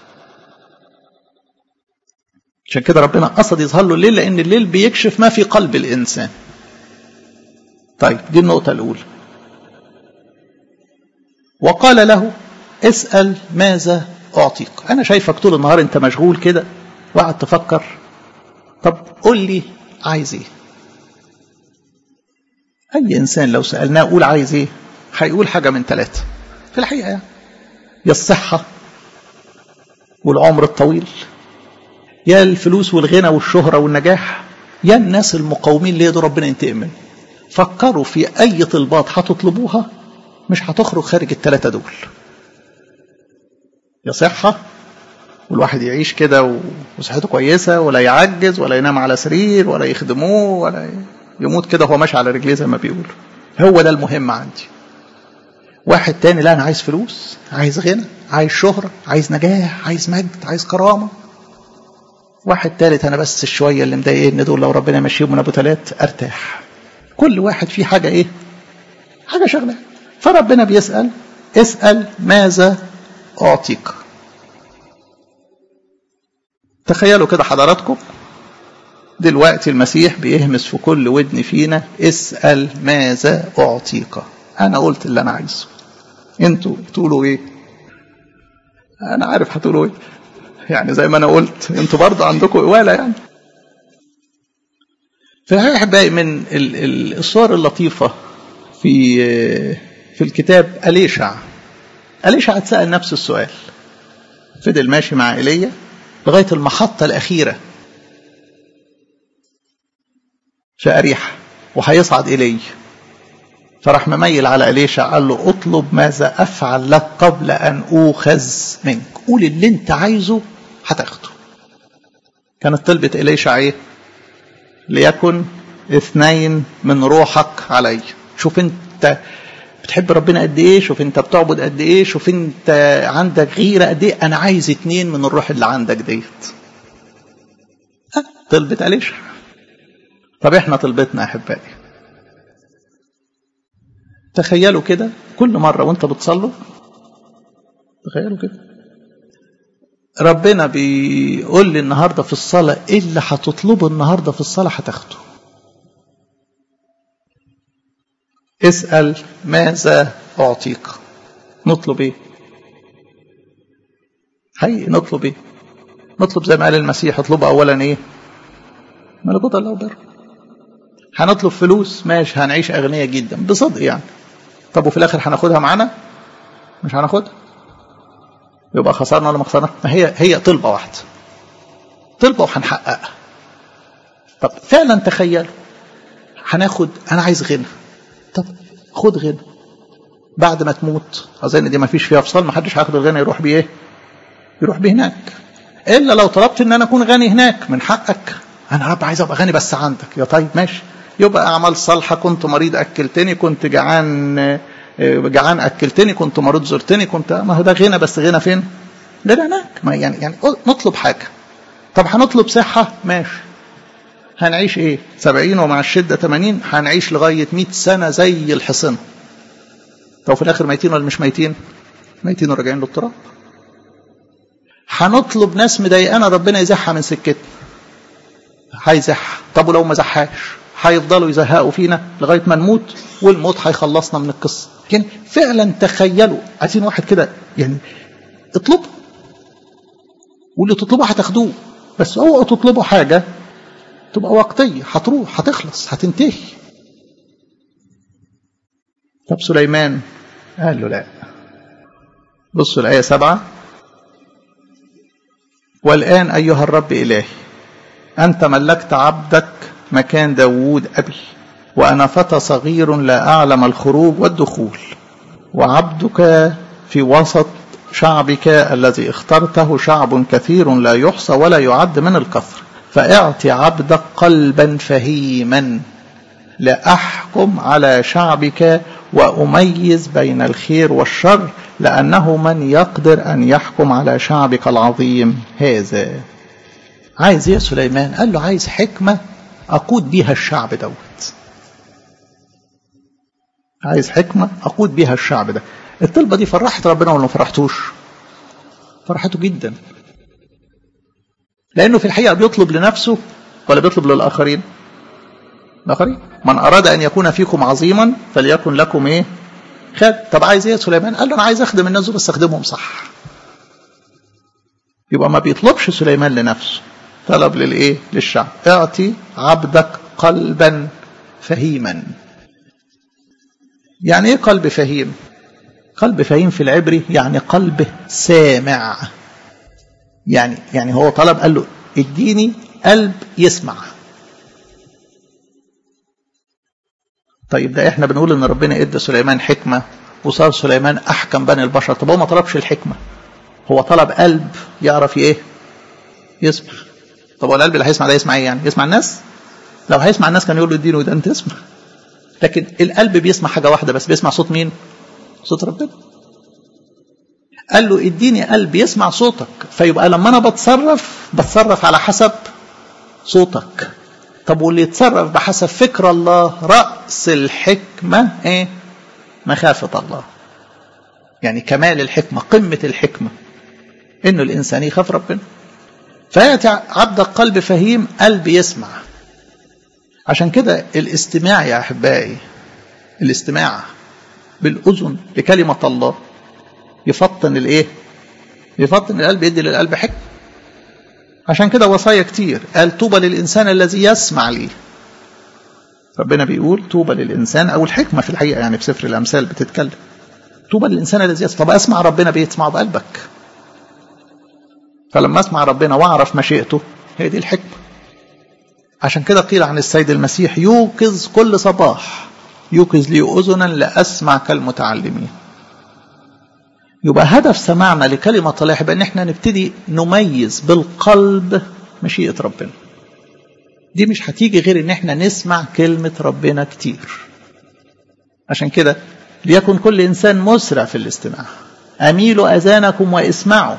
عشان كده ربنا قصد يظهر له الليل لان الليل بيكشف ما في قلب الانسان طيب دي النقطه الاولى وقال له اسال ماذا اعطيك انا شايفك طول النهار انت مشغول كده وقعد تفكر طب قول لي عايز ايه اي انسان لو سالناه قول عايز ايه هيقول حاجه من ثلاثه في الحقيقه يعني يا الصحه والعمر الطويل يا الفلوس والغنى والشهره والنجاح يا الناس المقاومين اللي يقدروا ربنا ينتقم منهم فكروا في اي طلبات هتطلبوها مش هتخرج خارج الثلاثه دول يا صحه والواحد يعيش كده وصحته كويسة ولا يعجز ولا ينام على سرير ولا يخدموه ولا يموت كده وهو ماشي على رجليه زي ما بيقولوا هو ده المهم عندي واحد تاني لا انا عايز فلوس عايز غنى عايز شهرة عايز نجاح عايز مجد عايز كرامة واحد تالت انا بس الشوية اللي مضايقني دول لو ربنا يمشيهم من ابو تلات ارتاح كل واحد فيه حاجة ايه حاجة شغلة فربنا بيسأل اسأل ماذا أعطيك تخيلوا كده حضراتكم دلوقتي المسيح بيهمس في كل ودن فينا اسأل ماذا أعطيك أنا قلت اللي أنا عايزه انتوا تقولوا ايه أنا عارف هتقولوا ايه يعني زي ما أنا قلت انتوا برضه عندكم قوالة يعني فهي أحبائي من الصور اللطيفة في في الكتاب أليشع أليشع اتسأل نفس السؤال فضل ماشي مع إيليا لغاية المحطة الأخيرة في أريحة وهيصعد إلي فراح مميل على إليشع قال له اطلب ماذا أفعل لك قبل أن أوخذ منك قول اللي أنت عايزه هتاخده كانت طلبة إليشع إيه ليكن اثنين من روحك علي شوف أنت بتحب ربنا قد ايه شوف انت بتعبد قد ايه شوف انت عندك غيره قد ايه انا عايز اتنين من الروح اللي عندك ديت طلبت أليشع طب احنا طلبتنا احبائي تخيلوا كده كل مرة وانت بتصلوا تخيلوا كده ربنا بيقول لي النهاردة في الصلاة ايه اللي هتطلبه النهاردة في الصلاة هتاخده اسأل ماذا أعطيك نطلب ايه هي نطلب ايه نطلب زي ما قال المسيح اطلبوا اولا ايه ملكوت الله وبر هنطلب فلوس ماشي هنعيش اغنياء جدا بصدق يعني طب وفي الاخر هناخدها معانا مش هناخدها يبقى خسرنا ولا ما خسرنا ما هي هي طلبه واحده طلبه وهنحققها طب فعلا تخيلوا هناخد انا عايز غنى طب خد غنى بعد ما تموت اظن دي ما فيش فيها فصال ما حدش هياخد الغنى يروح بيه ايه يروح بيه هناك الا لو طلبت ان انا اكون غني هناك من حقك انا رب عايز ابقى غني بس عندك يا طيب ماشي يبقى اعمال صالحه كنت مريض اكلتني كنت جعان جعان اكلتني كنت مريض زرتني كنت ما هو ده غنى بس غنى فين غنى هناك ما يعني يعني نطلب حاجه طب هنطلب صحه ماشي هنعيش ايه سبعين ومع الشده 80 هنعيش لغايه 100 سنه زي الحصن طب في الاخر ميتين ولا مش ميتين ميتين وراجعين للتراب هنطلب ناس مضايقانا ربنا يزحها من سكتنا هيزح طب ولو ما زحاش هيفضلوا يزهقوا فينا لغايه ما نموت والموت هيخلصنا من القصه لكن فعلا تخيلوا عايزين واحد كده يعني اطلبوا واللي تطلبه هتاخدوه بس اوعوا تطلبوا حاجه تبقى وقتيه هتروح هتخلص هتنتهي طب سليمان قال له لا بصوا الآية سبعة والآن أيها الرب إلهي أنت ملكت عبدك مكان داوود أبي وأنا فتى صغير لا أعلم الخروج والدخول وعبدك في وسط شعبك الذي اخترته شعب كثير لا يحصى ولا يعد من الكثر فاعط عبدك قلبا فهيما لأحكم على شعبك وأميز بين الخير والشر لأنه من يقدر أن يحكم على شعبك العظيم هذا عايز ايه سليمان قال له عايز حكمة أقود بيها الشعب دوت عايز حكمة أقود بيها الشعب ده الطلبة دي فرحت ربنا ولا ما فرحتوش فرحته جدا لأنه في الحقيقة بيطلب لنفسه ولا بيطلب للآخرين الآخرين من أراد أن يكون فيكم عظيما فليكن لكم إيه خد طب عايز إيه سليمان قال له أنا عايز أخدم الناس دول بس أخدمهم صح يبقى ما بيطلبش سليمان لنفسه طلب للإيه للشعب اعطي عبدك قلبا فهيما يعني إيه قلب فهيم قلب فهيم في العبري يعني قلب سامع يعني يعني هو طلب قال له اديني قلب يسمع طيب ده احنا بنقول ان ربنا ادى سليمان حكمه وصار سليمان احكم بني البشر طب هو ما طلبش الحكمه هو طلب قلب يعرف ايه يسمع طب هو القلب اللي هيسمع ده يسمع ايه يعني يسمع الناس لو هيسمع الناس كان يقول له اديني وده انت اسمع لكن القلب بيسمع حاجه واحده بس بيسمع صوت مين صوت ربنا قال له اديني قلب يسمع صوتك فيبقى لما انا بتصرف بتصرف على حسب صوتك طب واللي يتصرف بحسب فكر الله رأس الحكمة ايه مخافة الله يعني كمال الحكمة قمة الحكمة انه الانسان يخاف ربنا فياتي عبد القلب فهيم قلب يسمع عشان كده الاستماع يا احبائي الاستماع بالاذن لكلمة الله يفطن الايه يفطن القلب يدي للقلب حكمة عشان كده وصايا كتير قال طوبى للإنسان الذي يسمع لي ربنا بيقول طوبى للإنسان أو الحكمة في الحقيقة يعني في سفر الأمثال بتتكلم طوبى للإنسان الذي يسمع طب أسمع ربنا بيسمع بقلبك فلما أسمع ربنا وأعرف مشيئته هي دي الحكمة عشان كده قيل عن السيد المسيح يوقظ كل صباح يوقظ لي أذنا لأسمع كالمتعلمين يبقى هدف سماعنا لكلمة الله يبقى ان احنا نبتدي نميز بالقلب مشيئة ربنا دي مش هتيجي غير ان احنا نسمع كلمة ربنا كتير عشان كده ليكن كل انسان مسرع في الاستماع اميلوا اذانكم واسمعوا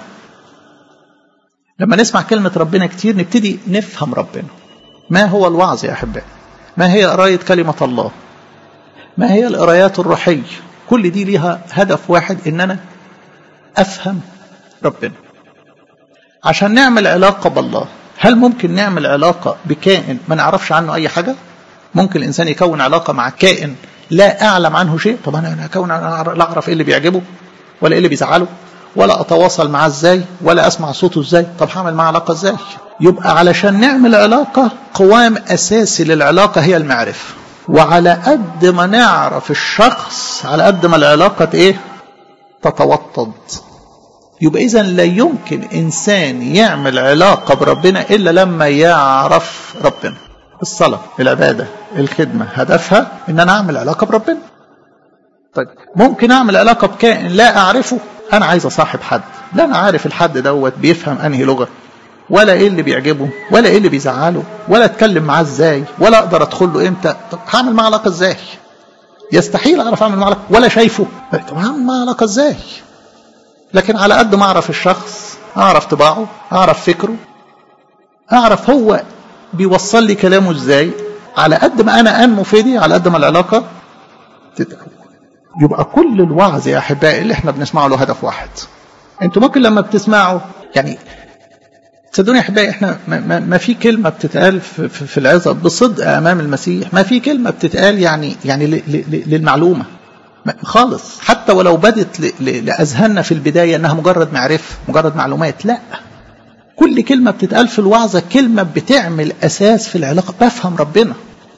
لما نسمع كلمة ربنا كتير نبتدي نفهم ربنا ما هو الوعظ يا احبائي ما هي قراية كلمة الله ما هي القرايات الروحية كل دي ليها هدف واحد ان انا افهم ربنا عشان نعمل علاقه بالله هل ممكن نعمل علاقه بكائن ما نعرفش عنه اي حاجه ممكن الانسان يكون علاقه مع كائن لا اعلم عنه شيء طب انا اكون لا اعرف ايه اللي بيعجبه ولا ايه اللي بيزعله ولا اتواصل معاه ازاي ولا اسمع صوته ازاي طب هعمل معاه علاقه ازاي يبقى علشان نعمل علاقه قوام اساسي للعلاقه هي المعرفه وعلى قد ما نعرف الشخص على قد ما العلاقه ايه تتوطد يبقى اذا لا يمكن انسان يعمل علاقه بربنا الا لما يعرف ربنا الصلاه العباده الخدمه هدفها ان انا اعمل علاقه بربنا طيب ممكن اعمل علاقه بكائن لا اعرفه انا عايز اصاحب حد لا انا عارف الحد دوت بيفهم انهي لغه ولا ايه اللي بيعجبه ولا ايه اللي بيزعله ولا اتكلم معاه ازاي ولا اقدر ادخل له امتى طب هعمل معاه علاقه ازاي يستحيل اعرف اعمل معاه علاقه ولا شايفه طب هعمل معاه علاقه ازاي لكن على قد ما اعرف الشخص اعرف طباعه اعرف فكره اعرف هو بيوصل لي كلامه ازاي على قد ما انا انمو في دي على قد ما العلاقه تتقوى يبقى كل الوعظ يا احبائي اللي احنا بنسمعه له هدف واحد انتوا ممكن لما بتسمعوا يعني تصدقوني يا احبائي احنا ما, ما, ما في كلمه بتتقال في, في, في العظه بصدق امام المسيح ما في كلمه بتتقال يعني يعني ل, ل, للمعلومه خالص حتى ولو بدت لاذهاننا في البدايه انها مجرد معرفه مجرد معلومات لا كل كلمه بتتقال في الوعظه كلمه بتعمل اساس في العلاقه بفهم ربنا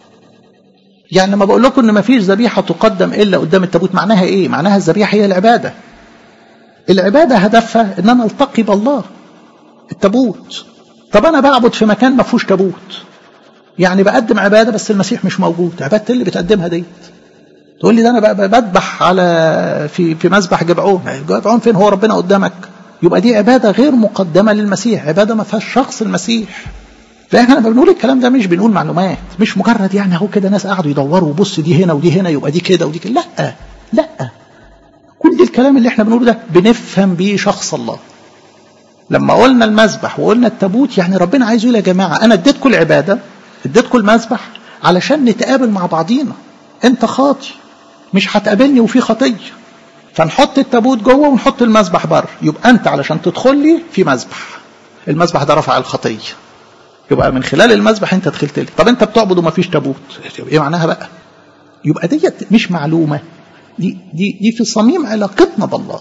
يعني لما بقول لكم ان ما فيش ذبيحه تقدم الا قدام التابوت معناها ايه معناها الذبيحه هي العباده العباده هدفها ان انا التقي بالله التابوت طب انا بعبد في مكان ما فيهوش تابوت يعني بقدم عباده بس المسيح مش موجود عبادتي اللي بتقدمها ديت تقول لي ده انا بذبح على في في مذبح جبعون جبعون فين هو ربنا قدامك يبقى دي عباده غير مقدمه للمسيح عباده ما فيهاش شخص المسيح فاحنا لما بنقول الكلام ده مش بنقول معلومات مش مجرد يعني اهو كده ناس قعدوا يدوروا وبص دي هنا ودي هنا يبقى دي كده ودي كده لا لا كل الكلام اللي احنا بنقوله ده بنفهم بيه شخص الله لما قلنا المذبح وقلنا التابوت يعني ربنا عايز يقول يا جماعه انا اديتكم العباده اديتكم المذبح علشان نتقابل مع بعضينا انت خاطي مش هتقابلني وفي خطيه فنحط التابوت جوه ونحط المذبح بره يبقى انت علشان تدخل لي في مذبح المذبح ده رفع الخطيه يبقى من خلال المذبح انت دخلت لي طب انت بتعبد وما فيش تابوت ايه معناها بقى يبقى ديت مش معلومه دي دي دي في صميم علاقتنا بالله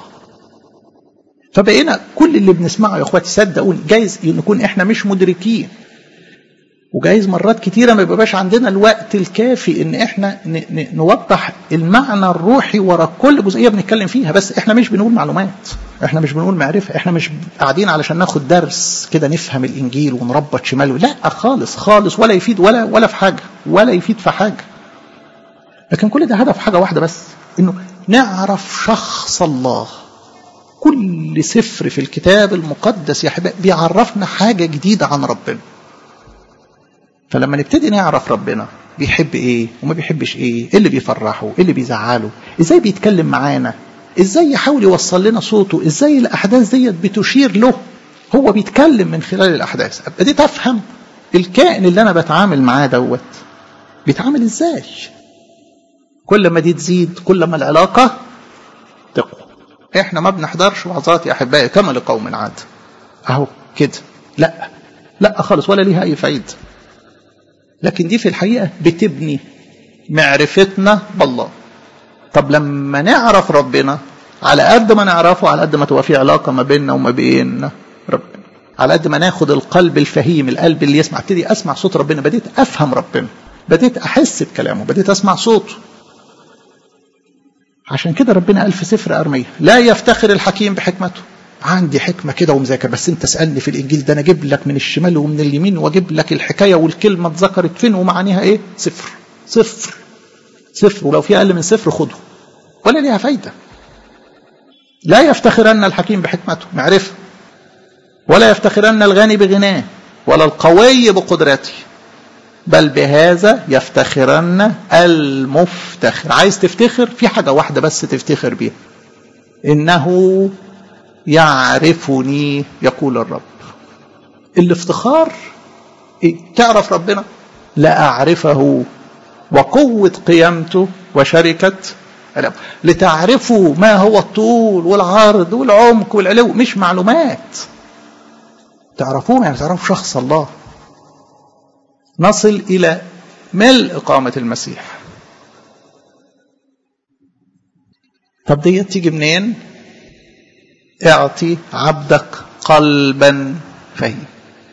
فبقينا كل اللي بنسمعه يا اخواتي صدقوني جايز نكون احنا مش مدركين وجايز مرات كتيرة ما بيبقاش عندنا الوقت الكافي ان احنا نوضح المعنى الروحي ورا كل جزئية بنتكلم فيها بس احنا مش بنقول معلومات احنا مش بنقول معرفة احنا مش قاعدين علشان ناخد درس كده نفهم الانجيل ونربط شمال لا خالص خالص ولا يفيد ولا ولا في حاجة ولا يفيد في حاجة لكن كل ده هدف حاجة واحدة بس انه نعرف شخص الله كل سفر في الكتاب المقدس يا حبايبي بيعرفنا حاجة جديدة عن ربنا فلما نبتدي نعرف ربنا بيحب ايه وما بيحبش ايه ايه اللي بيفرحه ايه اللي بيزعله ازاي بيتكلم معانا ازاي يحاول يوصل لنا صوته ازاي الاحداث ديت بتشير له هو بيتكلم من خلال الاحداث ابتديت افهم الكائن اللي انا بتعامل معاه دوت بيتعامل ازاي كل ما دي تزيد كل ما العلاقه تقوى احنا ما بنحضرش وعظات يا احبائي كما لقوم عاد اهو كده لا لا خالص ولا ليها اي فايده لكن دي في الحقيقه بتبني معرفتنا بالله طب لما نعرف ربنا على قد ما نعرفه على قد ما تبقى في علاقه ما بيننا وما بين ربنا على قد ما ناخد القلب الفهيم القلب اللي يسمع ابتدي اسمع صوت ربنا بديت افهم ربنا بديت احس بكلامه بديت اسمع صوته عشان كده ربنا قال في سفر ارميه لا يفتخر الحكيم بحكمته عندي حكمة كده ومذاكر بس انت اسألني في الانجيل ده انا اجيب لك من الشمال ومن اليمين واجيب لك الحكاية والكلمة اتذكرت فين ومعانيها ايه صفر صفر صفر ولو في اقل من صفر خده ولا ليها فايدة لا يفتخرن الحكيم بحكمته معرفة ولا يفتخرن الغني بغناه ولا القوي بقدرته بل بهذا يفتخرن المفتخر عايز تفتخر في حاجة واحدة بس تفتخر بيها إنه يعرفني يقول الرب الافتخار إيه؟ تعرف ربنا لا أعرفه وقوة قيامته وشركة لتعرفوا ما هو الطول والعرض والعمق والعلو مش معلومات تعرفوه يعني تعرفوا شخص الله نصل إلى ملء إقامة المسيح طب دي تيجي منين اعطي عبدك قلبا فهيم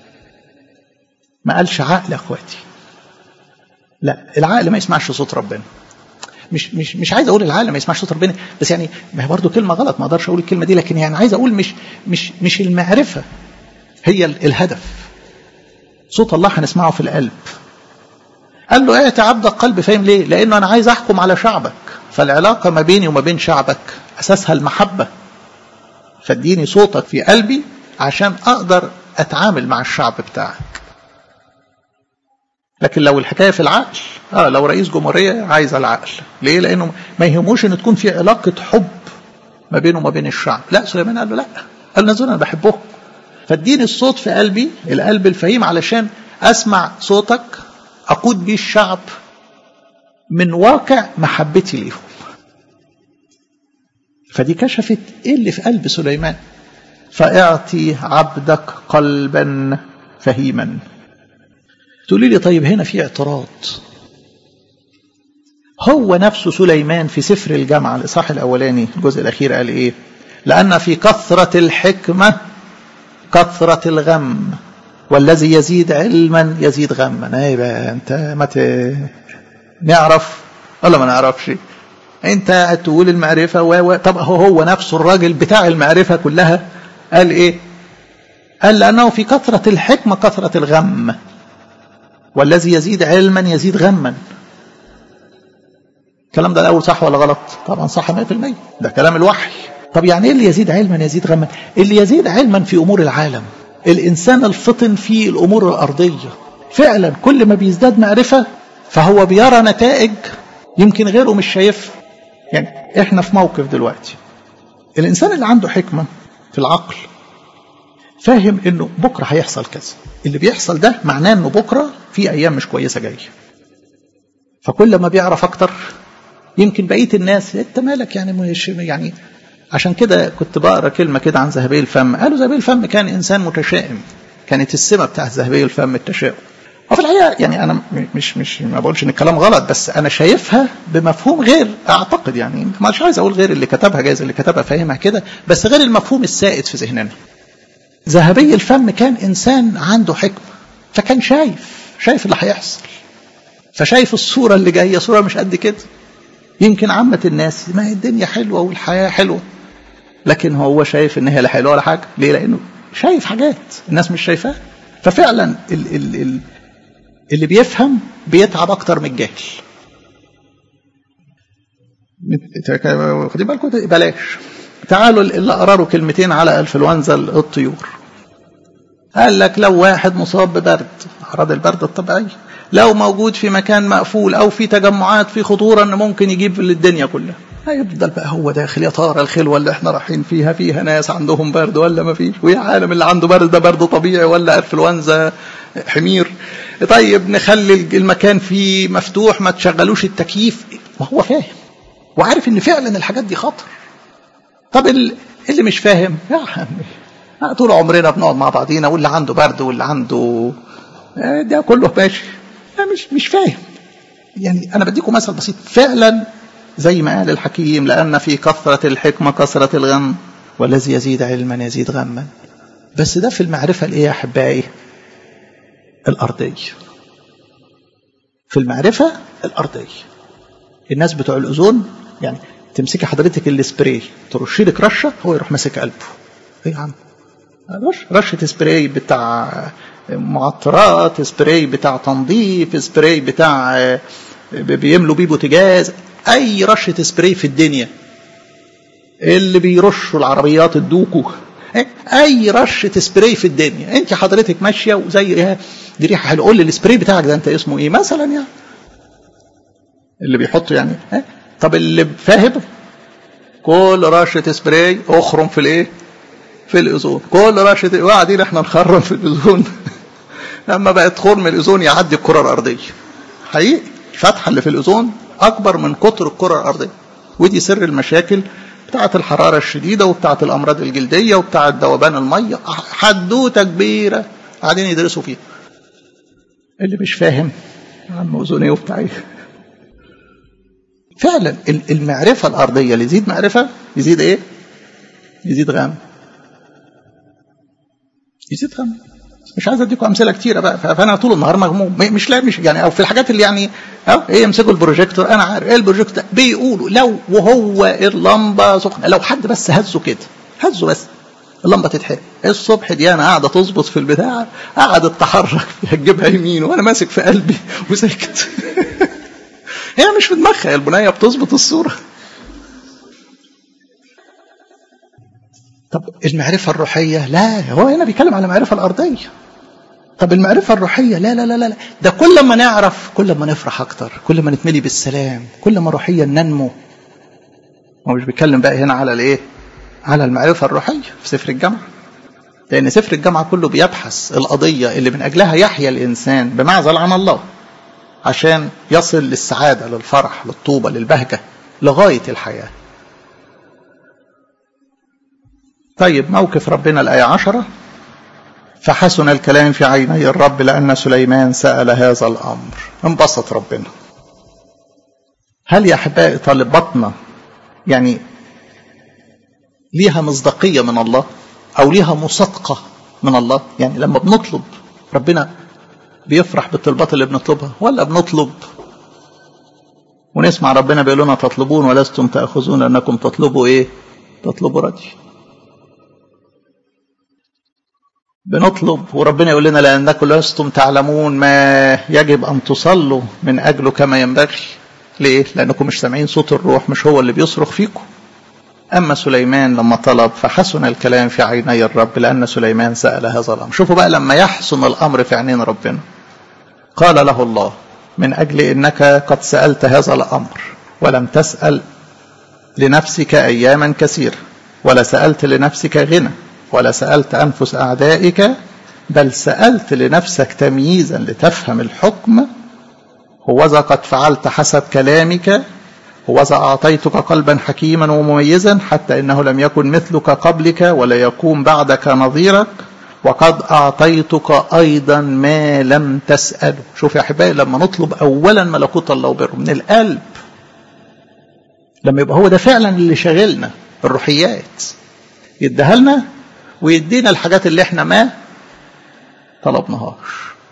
ما قالش عقل يا اخواتي لا العقل ما يسمعش صوت ربنا مش مش مش عايز اقول العقل ما يسمعش صوت ربنا بس يعني ما هي برضه كلمه غلط ما اقدرش اقول الكلمه دي لكن يعني عايز اقول مش مش مش المعرفه هي الهدف صوت الله هنسمعه في القلب قال له اعطي عبدك قلب فاهم ليه لانه انا عايز احكم على شعبك فالعلاقه ما بيني وما بين شعبك اساسها المحبه فاديني صوتك في قلبي عشان اقدر اتعامل مع الشعب بتاعك لكن لو الحكايه في العقل اه لو رئيس جمهوريه عايز العقل ليه لانه ما يهموش ان تكون في علاقه حب ما بينه وما بين الشعب لا سليمان قال له لا قال نزول انا بحبهم فاديني الصوت في قلبي القلب الفهيم علشان اسمع صوتك اقود بيه الشعب من واقع محبتي ليهم فدي كشفت ايه اللي في قلب سليمان فاعطي عبدك قلبا فهيما تقولي لي طيب هنا في اعتراض هو نفسه سليمان في سفر الجامعة الإصحاح الأولاني الجزء الأخير قال إيه لأن في كثرة الحكمة كثرة الغم والذي يزيد علما يزيد غما ايه بقى انت ما ت... نعرف ولا ما نعرفش انت قاعد تقول المعرفة و... و... طب هو هو نفسه الراجل بتاع المعرفة كلها قال ايه قال لأنه في كثرة الحكمة كثرة الغم والذي يزيد علما يزيد غما الكلام ده الأول صح ولا غلط طبعا صح 100% ده كلام الوحي طب يعني ايه اللي يزيد علما يزيد غما اللي يزيد علما في أمور العالم الإنسان الفطن في الأمور الأرضية فعلا كل ما بيزداد معرفة فهو بيرى نتائج يمكن غيره مش شايفها يعني احنا في موقف دلوقتي الإنسان اللي عنده حكمة في العقل فاهم انه بكره هيحصل كذا اللي بيحصل ده معناه انه بكره في ايام مش كويسه جايه فكل ما بيعرف اكتر يمكن بقيه الناس انت مالك يعني مش يعني عشان كده كنت بقرا كلمه كده عن ذهبي الفم قالوا ذهبي الفم كان انسان متشائم كانت السمه بتاعت ذهبي الفم التشاؤم وفي الحقيقه يعني انا مش مش ما بقولش ان الكلام غلط بس انا شايفها بمفهوم غير اعتقد يعني مش عايز اقول غير اللي كتبها جايز اللي كتبها فاهمها كده بس غير المفهوم السائد في ذهننا ذهبي الفم كان انسان عنده حكمه فكان شايف شايف اللي هيحصل فشايف الصوره اللي جايه صوره مش قد كده يمكن عامه الناس ما هي الدنيا حلوه والحياه حلوه لكن هو شايف ان هي لا حلوه ولا حاجه ليه لانه شايف حاجات الناس مش شايفاها ففعلا ال ال ال اللي بيفهم بيتعب اكتر من الجاهل خدي بالكم بلاش تعالوا اللي قرروا كلمتين على انفلونزا الطيور قال لك لو واحد مصاب ببرد اعراض البرد الطبيعيه لو موجود في مكان مقفول او في تجمعات في خطوره ان ممكن يجيب للدنيا كلها هيفضل بقى هو داخل يا ترى الخلوه اللي احنا رايحين فيها فيها ناس عندهم برد ولا ما فيش ويا عالم اللي عنده برد ده برد طبيعي ولا انفلونزا حمير طيب نخلي المكان فيه مفتوح ما تشغلوش التكييف ما هو فاهم وعارف ان فعلا الحاجات دي خطر طب اللي مش فاهم يا عمي طول عمرنا بنقعد مع بعضينا واللي عنده برد واللي عنده ده كله ماشي مش مش فاهم يعني انا بديكم مثل بسيط فعلا زي ما قال الحكيم لان في كثره الحكمه كثره الغم والذي يزيد علما يزيد غما بس ده في المعرفه الايه يا احبائي الارضيه في المعرفه الارضيه الناس بتوع الاذون يعني تمسكي حضرتك السبراي ترشي لك رشه هو يروح ماسك قلبه ايه يا عم رش رشه سبراي بتاع معطرات سبراي بتاع تنظيف سبراي بتاع بيملوا بيه بوتجاز اي رشه سبراي في الدنيا اللي بيرشوا العربيات الدوكو اي رشه سبراي في الدنيا انت حضرتك ماشيه وزي دي ريحه حلوه قول لي السبراي بتاعك ده انت اسمه ايه مثلا يعني اللي بيحطوا يعني طب اللي فاهم كل رشه سبراي اخرم في الايه في الاذون كل رشه وقاعدين احنا نخرم في الاذون لما بقت خرم الاذون يعدي الكره الارضيه حقيقي الفتحه اللي في الاذون اكبر من قطر الكره الارضيه ودي سر المشاكل بتاعه الحراره الشديده وبتاعه الامراض الجلديه وبتاعه ذوبان الميه حدوته كبيره قاعدين يدرسوا فيها اللي مش فاهم عم اذونيه وبتاع ايه فعلا المعرفه الارضيه اللي يزيد معرفه يزيد ايه يزيد غم يزيد غم مش عايز اديكم امثله كتيره بقى فانا طول النهار مغموم مش لا مش يعني او في الحاجات اللي يعني او ايه يمسكوا البروجيكتور انا عارف ايه البروجيكتور بيقولوا لو وهو اللمبه سخنه لو حد بس هزه كده هزه بس اللمبه تتحرق الصبح دي انا قاعده تظبط في البتاع قعدت تحرك تجيبها يمين وانا ماسك في قلبي وساكت هي مش في دماغها البنيه بتظبط الصوره طب المعرفة الروحية لا هو هنا بيتكلم على المعرفة الأرضية طب المعرفة الروحية لا لا لا لا ده كل ما نعرف كل ما نفرح أكتر كل ما نتملي بالسلام كل ما روحيا ننمو هو مش بيتكلم بقى هنا على الإيه على المعرفة الروحية في سفر الجامعة لأن سفر الجامعة كله بيبحث القضية اللي من أجلها يحيا الإنسان بمعزل عن الله عشان يصل للسعادة للفرح للطوبة للبهجة لغاية الحياة طيب موقف ربنا الآية عشرة فحسن الكلام في عيني الرب لأن سليمان سأل هذا الأمر انبسط ربنا هل يا أحبائي طالباتنا يعني ليها مصداقية من الله أو ليها مصادقة من الله يعني لما بنطلب ربنا بيفرح بالطلبات اللي بنطلبها ولا بنطلب ونسمع ربنا بيقول لنا تطلبون ولستم تأخذون أنكم تطلبوا إيه تطلبوا ردي بنطلب وربنا يقول لنا لأنكم لستم تعلمون ما يجب أن تصلوا من أجله كما ينبغي ليه؟ لأنكم مش سامعين صوت الروح مش هو اللي بيصرخ فيكم أما سليمان لما طلب فحسن الكلام في عيني الرب لأن سليمان سأل هذا الأمر شوفوا بقى لما يحسن الأمر في عينين ربنا قال له الله من أجل إنك قد سألت هذا الأمر ولم تسأل لنفسك أياما كثيرة ولا سألت لنفسك غنى ولا سألت أنفس أعدائك بل سألت لنفسك تمييزا لتفهم الحكم هوذا قد فعلت حسب كلامك هوذا أعطيتك قلبا حكيما ومميزا حتى إنه لم يكن مثلك قبلك ولا يكون بعدك نظيرك وقد أعطيتك أيضا ما لم تسأله شوف يا أحبائي لما نطلب أولا ملكوت الله وبره من القلب لما يبقى هو ده فعلا اللي شاغلنا الروحيات يديها لنا ويدينا الحاجات اللي احنا ما طلبناهاش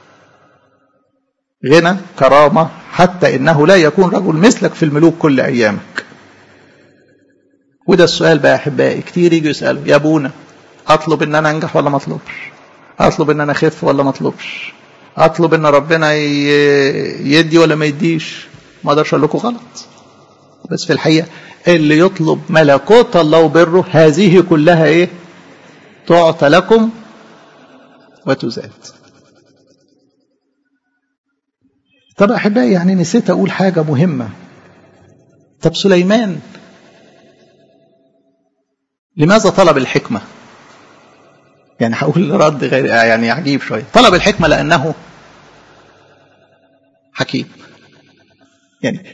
غنى كرامة حتى إنه لا يكون رجل مثلك في الملوك كل أيامك وده السؤال بقى يا أحبائي كتير يجوا يسألوا يا أبونا أطلب إن أنا أنجح ولا ما أطلبش أطلب إن أنا أخف ولا ما أطلبش أطلب إن ربنا يدي ولا ما يديش ما أقدرش أقول لكم غلط بس في الحقيقة اللي يطلب ملكوت الله وبره هذه كلها ايه تعطى لكم وتزاد طب احبائي يعني نسيت اقول حاجة مهمة طب سليمان لماذا طلب الحكمة يعني هقول رد غير يعني عجيب شوية طلب الحكمة لأنه حكيم يعني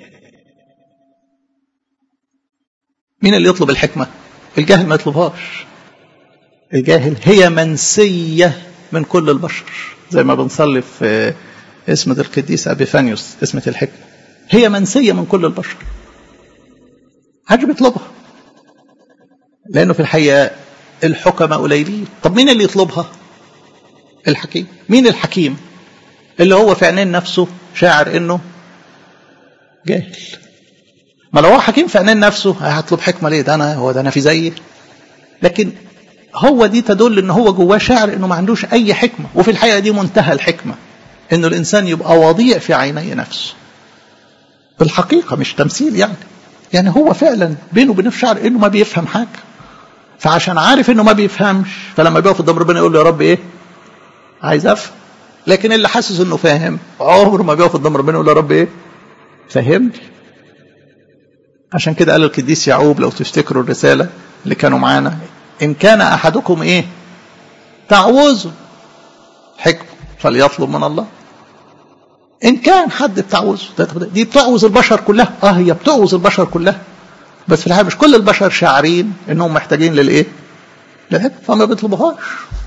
مين اللي يطلب الحكمة الجاهل ما يطلبهاش الجاهل هي منسية من كل البشر زي ما بنصلي في اسمة القديس أبيفانيوس اسمة الحكمة هي منسية من كل البشر حاجة بيطلبها لأنه في الحقيقة الحكماء قليلين طب مين اللي يطلبها الحكيم مين الحكيم اللي هو في عينين نفسه شاعر انه جاهل ما لو هو حكيم في عينين نفسه هطلب حكمه ليه ده انا هو ده انا في زيي لكن هو دي تدل ان هو جواه شاعر انه ما عندوش اي حكمه وفي الحقيقه دي منتهى الحكمه انه الانسان يبقى وضيع في عيني نفسه بالحقيقه مش تمثيل يعني يعني هو فعلا بينه وبين نفسه شعر انه ما بيفهم حاجه فعشان عارف انه ما بيفهمش فلما بيقف قدام ربنا يقول له يا رب ايه عايز افهم لكن اللي حاسس انه فاهم عمره ما بيقف قدام ربنا يقول يا رب ايه فهمني عشان كده قال القديس يعقوب لو تفتكروا الرسالة اللي كانوا معانا إن كان أحدكم إيه تعوزه حكم فليطلب من الله إن كان حد بتعوزه دي بتعوز البشر كلها آه هي بتعوز البشر كلها بس في الحقيقة مش كل البشر شاعرين إنهم محتاجين للإيه للحكم فما بيطلبوهاش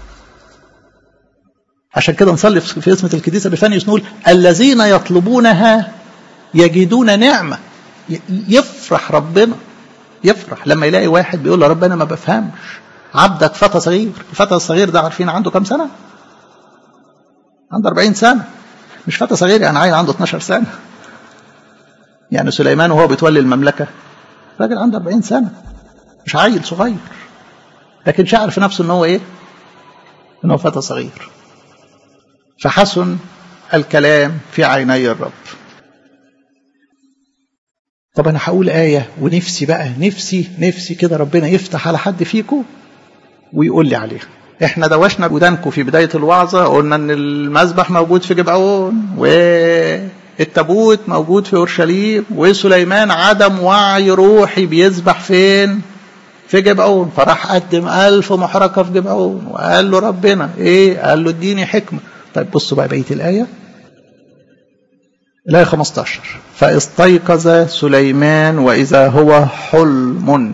عشان كده نصلي في اسمة القديسة بفانيوس نقول الذين يطلبونها يجدون نعمة يفرح ربنا يفرح لما يلاقي واحد بيقول له رب انا ما بفهمش عبدك فتى صغير الفتى الصغير ده عارفين عنده كام سنة عنده 40 سنة مش فتى صغير يعني عيل عنده 12 سنة يعني سليمان وهو بيتولي المملكة راجل عنده 40 سنة مش عيل صغير لكن شعر في نفسه ان هو ايه ان هو فتى صغير فحسن الكلام في عيني الرب طب انا هقول آية ونفسي بقى نفسي نفسي كده ربنا يفتح على حد فيكم ويقول لي عليها احنا دوشنا ودانكم في بداية الوعظة قلنا ان المذبح موجود في جبعون والتابوت موجود في اورشليم وسليمان عدم وعي روحي بيذبح فين في جبعون فراح قدم ألف محرقة في جبعون وقال له ربنا ايه قال له اديني حكمة طيب بصوا بقى بقية الآية الآية 15 فاستيقظ سليمان وإذا هو حلم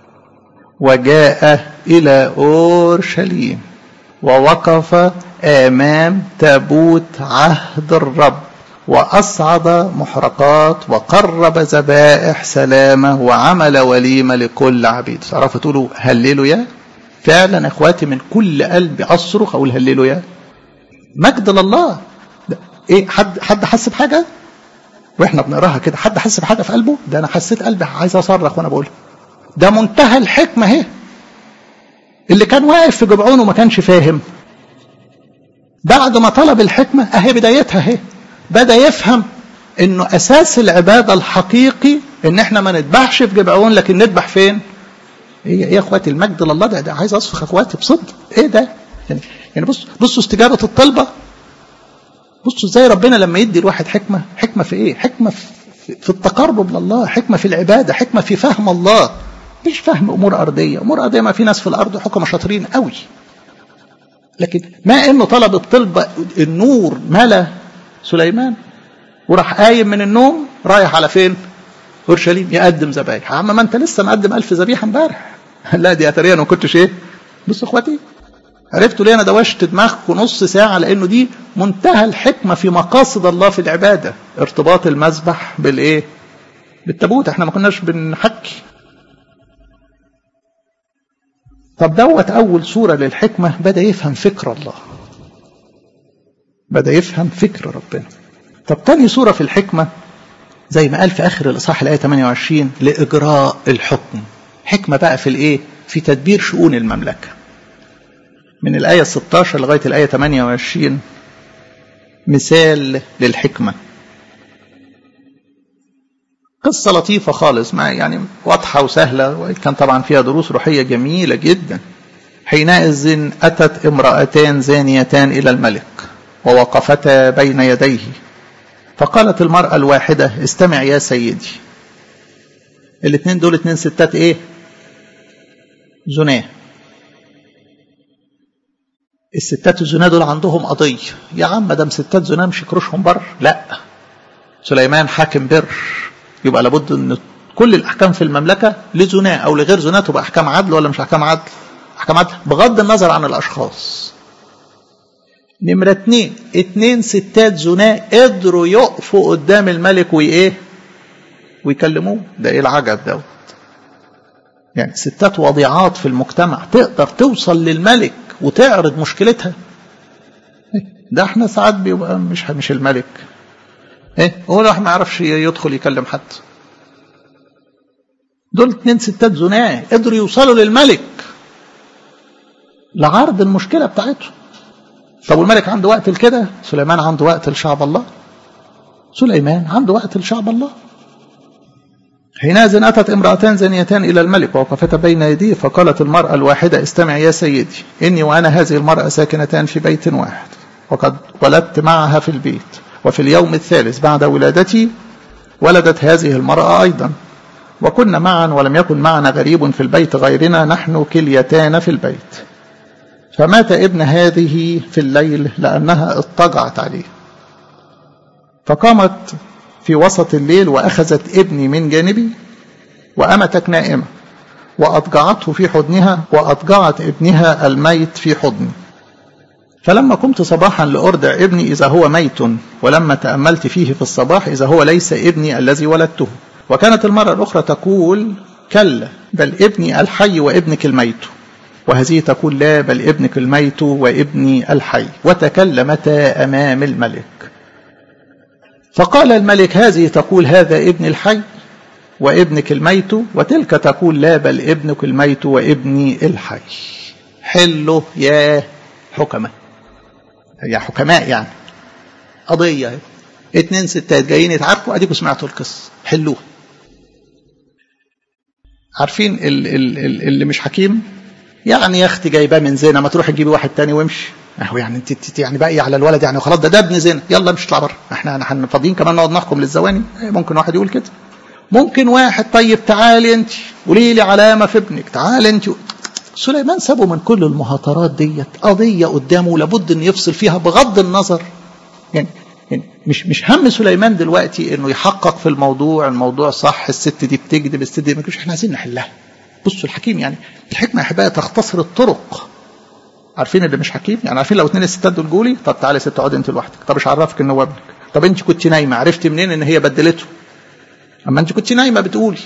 وجاء إلى أورشليم ووقف أمام تابوت عهد الرب وأصعد محرقات وقرب ذبائح سلامة وعمل وليمة لكل عبيد تعرفوا تقولوا هللوا يا فعلا اخواتي من كل قلبي اصرخ اقول هللوا يا مجد لله ايه حد حد حس بحاجه واحنا بنقراها كده حد حس بحاجه في قلبه ده انا حسيت قلبي عايز اصرخ وانا بقولها ده منتهى الحكمه اهي اللي كان واقف في جبعون وما كانش فاهم بعد ما طلب الحكمه اهي بدايتها اهي بدا يفهم انه اساس العباده الحقيقي ان احنا ما نذبحش في جبعون لكن نذبح فين ايه يا اخواتي المجد لله ده, ده عايز اصفخ اخواتي بصدق ايه ده يعني يعني بص بصوا استجابه الطلبه بصوا ازاي ربنا لما يدي الواحد حكمه حكمه في ايه حكمه في, في التقرب لله حكمه في العباده حكمه في فهم الله مش فهم امور ارضيه امور ارضيه ما في ناس في الارض حكمه شاطرين قوي لكن ما انه طلب الطلبه النور ملا سليمان وراح قايم من النوم رايح على فين اورشليم يقدم ذبايح يا عم ما انت لسه مقدم ألف ذبيحه امبارح لا دي اتريا ما كنتش ايه بص اخواتي عرفتوا ليه انا دوشت دماغكم نص ساعه لانه دي منتهى الحكمه في مقاصد الله في العباده ارتباط المذبح بالايه بالتابوت احنا ما كناش بنحكي طب دوت اول صوره للحكمه بدا يفهم فكر الله بدا يفهم فكر ربنا طب تاني صوره في الحكمه زي ما قال في اخر الاصحاح الايه 28 لاجراء الحكم حكمه بقى في الايه في تدبير شؤون المملكه من الآية 16 لغاية الآية 28 مثال للحكمة قصة لطيفة خالص ما يعني واضحة وسهلة وإن كان طبعا فيها دروس روحية جميلة جدا حينئذ أتت امرأتان زانيتان إلى الملك ووقفتا بين يديه فقالت المرأة الواحدة استمع يا سيدي الاثنين دول اتنين ستات ايه زناه الستات الزنا دول عندهم قضية يا عم دام ستات زنا مش يكرشهم بر لا سليمان حاكم بر يبقى لابد ان كل الاحكام في المملكة لزنا او لغير زنا تبقى احكام عدل ولا مش احكام عدل احكام عدل بغض النظر عن الاشخاص نمرة اتنين اتنين ستات زنا قدروا يقفوا قدام الملك وايه ويكلموه ده ايه العجب دوت يعني ستات وضيعات في المجتمع تقدر توصل للملك وتعرض مشكلتها ده احنا ساعات بيبقى مش مش الملك ايه هو الواحد ما يعرفش يدخل يكلم حد دول اتنين ستات زناه قدروا يوصلوا للملك لعرض المشكلة بتاعته طب والملك عنده وقت لكده سليمان عنده وقت لشعب الله سليمان عنده وقت لشعب الله حينئذ أتت امرأتان زانيتان إلى الملك ووقفتا بين يديه فقالت المرأة الواحدة استمع يا سيدي إني وأنا هذه المرأة ساكنتان في بيت واحد وقد ولدت معها في البيت وفي اليوم الثالث بعد ولادتي ولدت هذه المرأة أيضا وكنا معا ولم يكن معنا غريب في البيت غيرنا نحن كليتان في البيت فمات ابن هذه في الليل لأنها اضطجعت عليه فقامت في وسط الليل وأخذت ابني من جانبي وأمتك نائمة وأضجعته في حضنها وأضجعت ابنها الميت في حضني فلما قمت صباحا لأرضع ابني إذا هو ميت ولما تأملت فيه في الصباح إذا هو ليس ابني الذي ولدته وكانت المرة الأخرى تقول كلا بل ابني الحي وابنك الميت وهذه تقول لا بل ابنك الميت وابني الحي وتكلمتا أمام الملك فقال الملك هذه تقول هذا ابن الحي وابنك الميت وتلك تقول لا بل ابنك الميت وابني الحي حلوا يا حكماء يا حكماء يعني قضية اتنين ستات جايين يتعاركوا اديكوا سمعتوا القصة حلوها عارفين ال ال ال اللي مش حكيم يعني يا اختي جايباه من زنا ما تروح تجيبي واحد تاني وامشي اهو يعني انت يعني باقي على الولد يعني خلاص ده ده ابن زنا يلا امشي اطلع بره احنا احنا فاضيين كمان نقعد نحكم للزواني ممكن واحد يقول كده ممكن واحد طيب تعالي انت قولي لي علامه في ابنك تعالي انت سليمان سابه من كل المهاترات ديت قضيه قدامه لابد ان يفصل فيها بغض النظر يعني يعني مش مش هم سليمان دلوقتي انه يحقق في الموضوع الموضوع صح الست دي بتكذب الست دي مش احنا عايزين نحلها بصوا الحكيم يعني الحكمه يا احبائي تختصر الطرق عارفين اللي مش حكيم يعني عارفين لو اتنين الستات دول جولي طب تعالي يا ست اقعدي انت لوحدك طب مش عرفك ان هو ابنك طب انت كنت نايمه عرفتي منين ان هي بدلته اما انت كنت نايمه بتقولي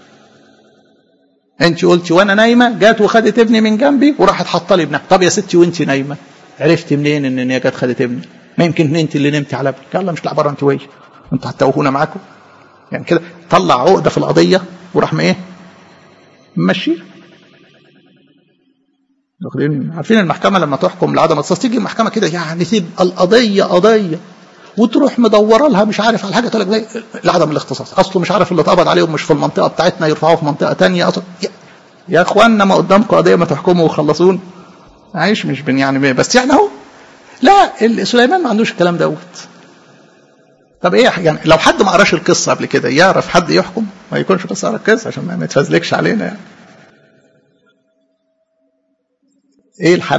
انت قلتي وانا نايمه جات وخدت ابني من جنبي وراحت حاطه لي ابنها طب يا ستي وانت نايمه عرفتي منين ان هي جت خدت ابني ما يمكن انت اللي نمتي على ابنك يلا مش بره انت وهي انتوا هتوهونا معاكم يعني كده طلع عقده في القضيه وراح ما ايه ماشي واخدين عارفين المحكمه لما تحكم لعدم الاختصاص تيجي المحكمه كده يعني تبقى القضيه قضيه وتروح مدوره لها مش عارف على حاجه تقول لك لعدم الاختصاص اصله مش عارف اللي اتقبض عليهم مش في المنطقه بتاعتنا يرفعوه في منطقه ثانيه أصل يا, يا اخوانا ما قدامكم قضيه ما تحكموا وخلصون عايش مش بن يعني بس يعني اهو لا سليمان ما عندوش الكلام دوت طب ايه يعني لو حد ما قراش القصه قبل كده يعرف حد يحكم ما يكونش بس قرا القصه عشان ما يتفزلكش علينا يعني ايه الحل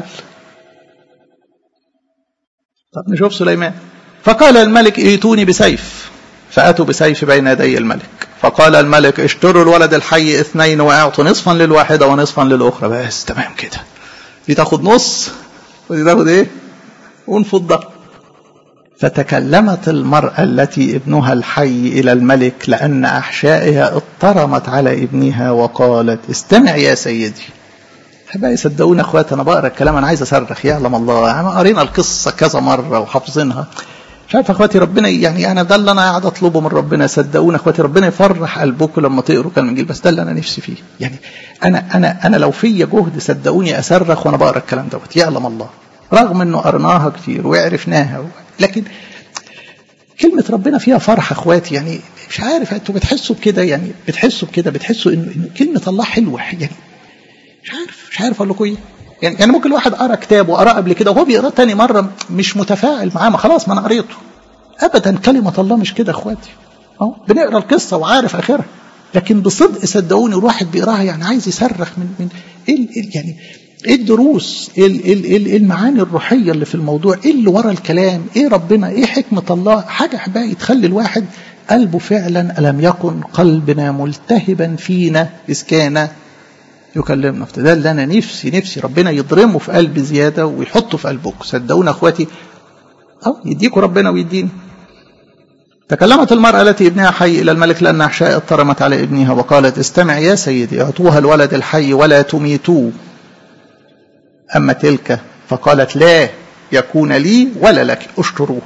طب نشوف سليمان فقال الملك ائتوني بسيف فاتوا بسيف بين يدي الملك فقال الملك اشتروا الولد الحي اثنين واعطوا نصفا للواحده ونصفا للاخرى بس تمام كده دي تاخد نص ودي تاخد ايه ونفضها فتكلمت المرأة التي ابنها الحي إلى الملك لأن أحشائها اضطرمت على ابنها وقالت استمع يا سيدي احبائي صدقوني اخوات انا بقرا الكلام انا عايز اصرخ يعلم الله يعني قرينا القصه كذا مره وحافظينها مش عارف اخواتي ربنا يعني انا ده اللي انا قاعد اطلبه من ربنا صدقوني اخواتي ربنا يفرح قلبكم لما تقروا كلام الانجيل بس ده اللي انا نفسي فيه يعني انا انا انا لو فيا جهد صدقوني اصرخ وانا بقرا الكلام دوت يعلم الله رغم انه قرناها كتير وعرفناها لكن كلمة ربنا فيها فرحة اخواتي يعني مش عارف انتوا بتحسوا بكده يعني بتحسوا بكده بتحسوا انه إن كلمة الله حلوة يعني مش عارف مش عارف اقول لكم ايه يعني يعني ممكن الواحد قرا كتاب وقراه قبل كده وهو بيقراه تاني مرة مش متفاعل معاه ما خلاص ما انا قريته ابدا كلمة الله مش كده اخواتي اه بنقرا القصة وعارف اخرها لكن بصدق صدقوني الواحد بيقراها يعني عايز يصرخ من من ايه يعني ايه الدروس ايه ايه المعاني الروحيه اللي في الموضوع ايه اللي ورا الكلام ايه ربنا ايه حكمه الله حاجه احبائي تخلي الواحد قلبه فعلا الم يكن قلبنا ملتهبا فينا اذ كان يكلمنا ده اللي انا نفسي نفسي ربنا يضرمه في قلبي زياده ويحطه في قلبك صدقونا اخواتي اه يديكوا ربنا ويدينا تكلمت المرأة التي ابنها حي إلى الملك لأن أحشاء اضطرمت على ابنها وقالت استمع يا سيدي اعطوها الولد الحي ولا تميتوه أما تلك فقالت لا يكون لي ولا لك اشتروه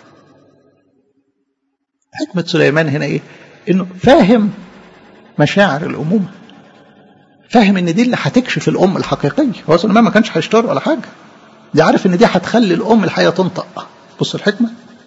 حكمة سليمان هنا إيه إنه فاهم مشاعر الأمومة فاهم إن دي اللي هتكشف الأم الحقيقية هو سليمان ما كانش هيشتري ولا حاجة دي عارف إن دي هتخلي الأم الحقيقة تنطق بص الحكمة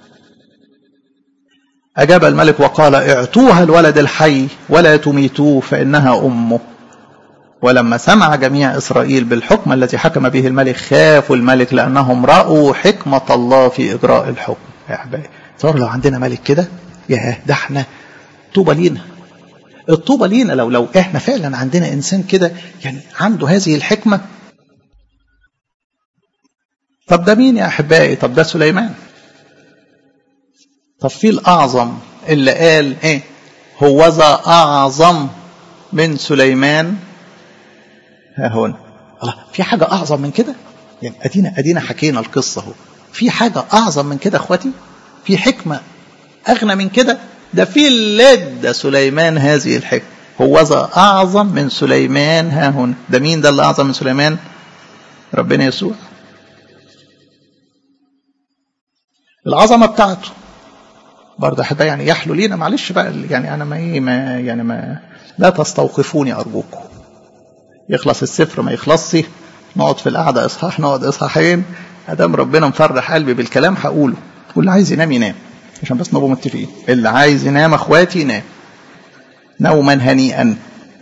أجاب الملك وقال اعطوها الولد الحي ولا تميتوه فإنها أمه ولما سمع جميع إسرائيل بالحكم الذي حكم به الملك خافوا الملك لأنهم رأوا حكمة الله في إجراء الحكم يا أحبائي صار لو عندنا ملك كده يا ده احنا طوبى لينا الطوبى لينا لو لو احنا فعلا عندنا انسان كده يعني عنده هذه الحكمه طب ده مين يا احبائي طب ده سليمان طب في الاعظم اللي قال ايه هوذا اعظم من سليمان ها هنا الله في حاجه اعظم من كده يعني ادينا ادينا حكينا القصه اهو في حاجه اعظم من كده اخواتي في حكمه اغنى من كده ده في لد سليمان هذه الحكمه هوذا اعظم من سليمان ها هنا ده مين ده اللي اعظم من سليمان ربنا يسوع العظمه بتاعته برضه احبائي يعني يحلو لينا معلش بقى يعني انا ما ايه ما يعني ما لا تستوقفوني ارجوكم يخلص السفر ما يخلصش نقعد في القعده اصحاح نقعد اصحاحين ادام ربنا مفرح قلبي بالكلام هقوله واللي عايز ينام ينام عشان بس نبقى متفقين اللي عايز ينام اخواتي ينام نوما هنيئا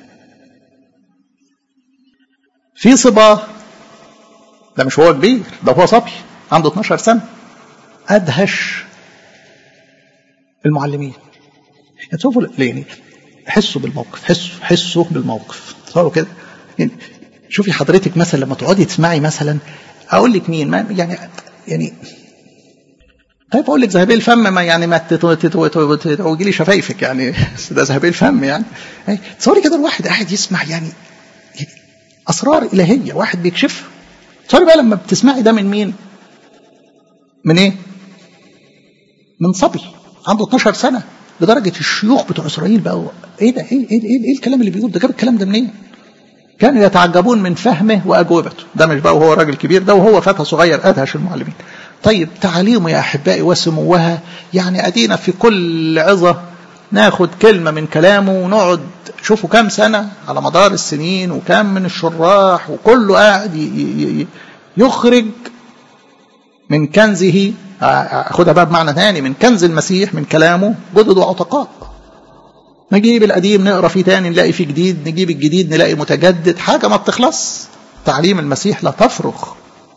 في صباه ده مش هو كبير ده هو صبي عنده 12 سنه ادهش المعلمين يعني شوفوا يعني حسوا بالموقف حسوا حسوا بالموقف تصوروا كده يعني شوفي حضرتك مثلا لما تقعدي تسمعي مثلا اقول لك مين ما يعني يعني طيب اقول لك ذهبي الفم ما يعني ما توجي لي شفايفك يعني ده ذهبي الفم يعني تصوري كده الواحد قاعد يسمع يعني, يعني اسرار الهيه واحد بيكشفها تصوري بقى لما بتسمعي ده من مين؟ من ايه؟ من صبي عنده 12 سنه لدرجه الشيوخ بتوع اسرائيل بقى ايه ده ايه ايه, إيه, إيه الكلام اللي بيقول ده جاب الكلام ده منين؟ كانوا يتعجبون من فهمه واجوبته ده مش بقى وهو راجل كبير ده وهو فتى صغير ادهش المعلمين طيب تعاليمه يا احبائي وسموها يعني ادينا في كل عظه ناخد كلمه من كلامه ونقعد شوفوا كام سنه على مدار السنين وكام من الشراح وكله قاعد يخرج من كنزه خدها بقى بمعنى ثاني من كنز المسيح من كلامه جدد وعتقاء نجيب القديم نقرا فيه تاني نلاقي فيه جديد نجيب الجديد نلاقي متجدد حاجه ما بتخلص تعليم المسيح لا تفرغ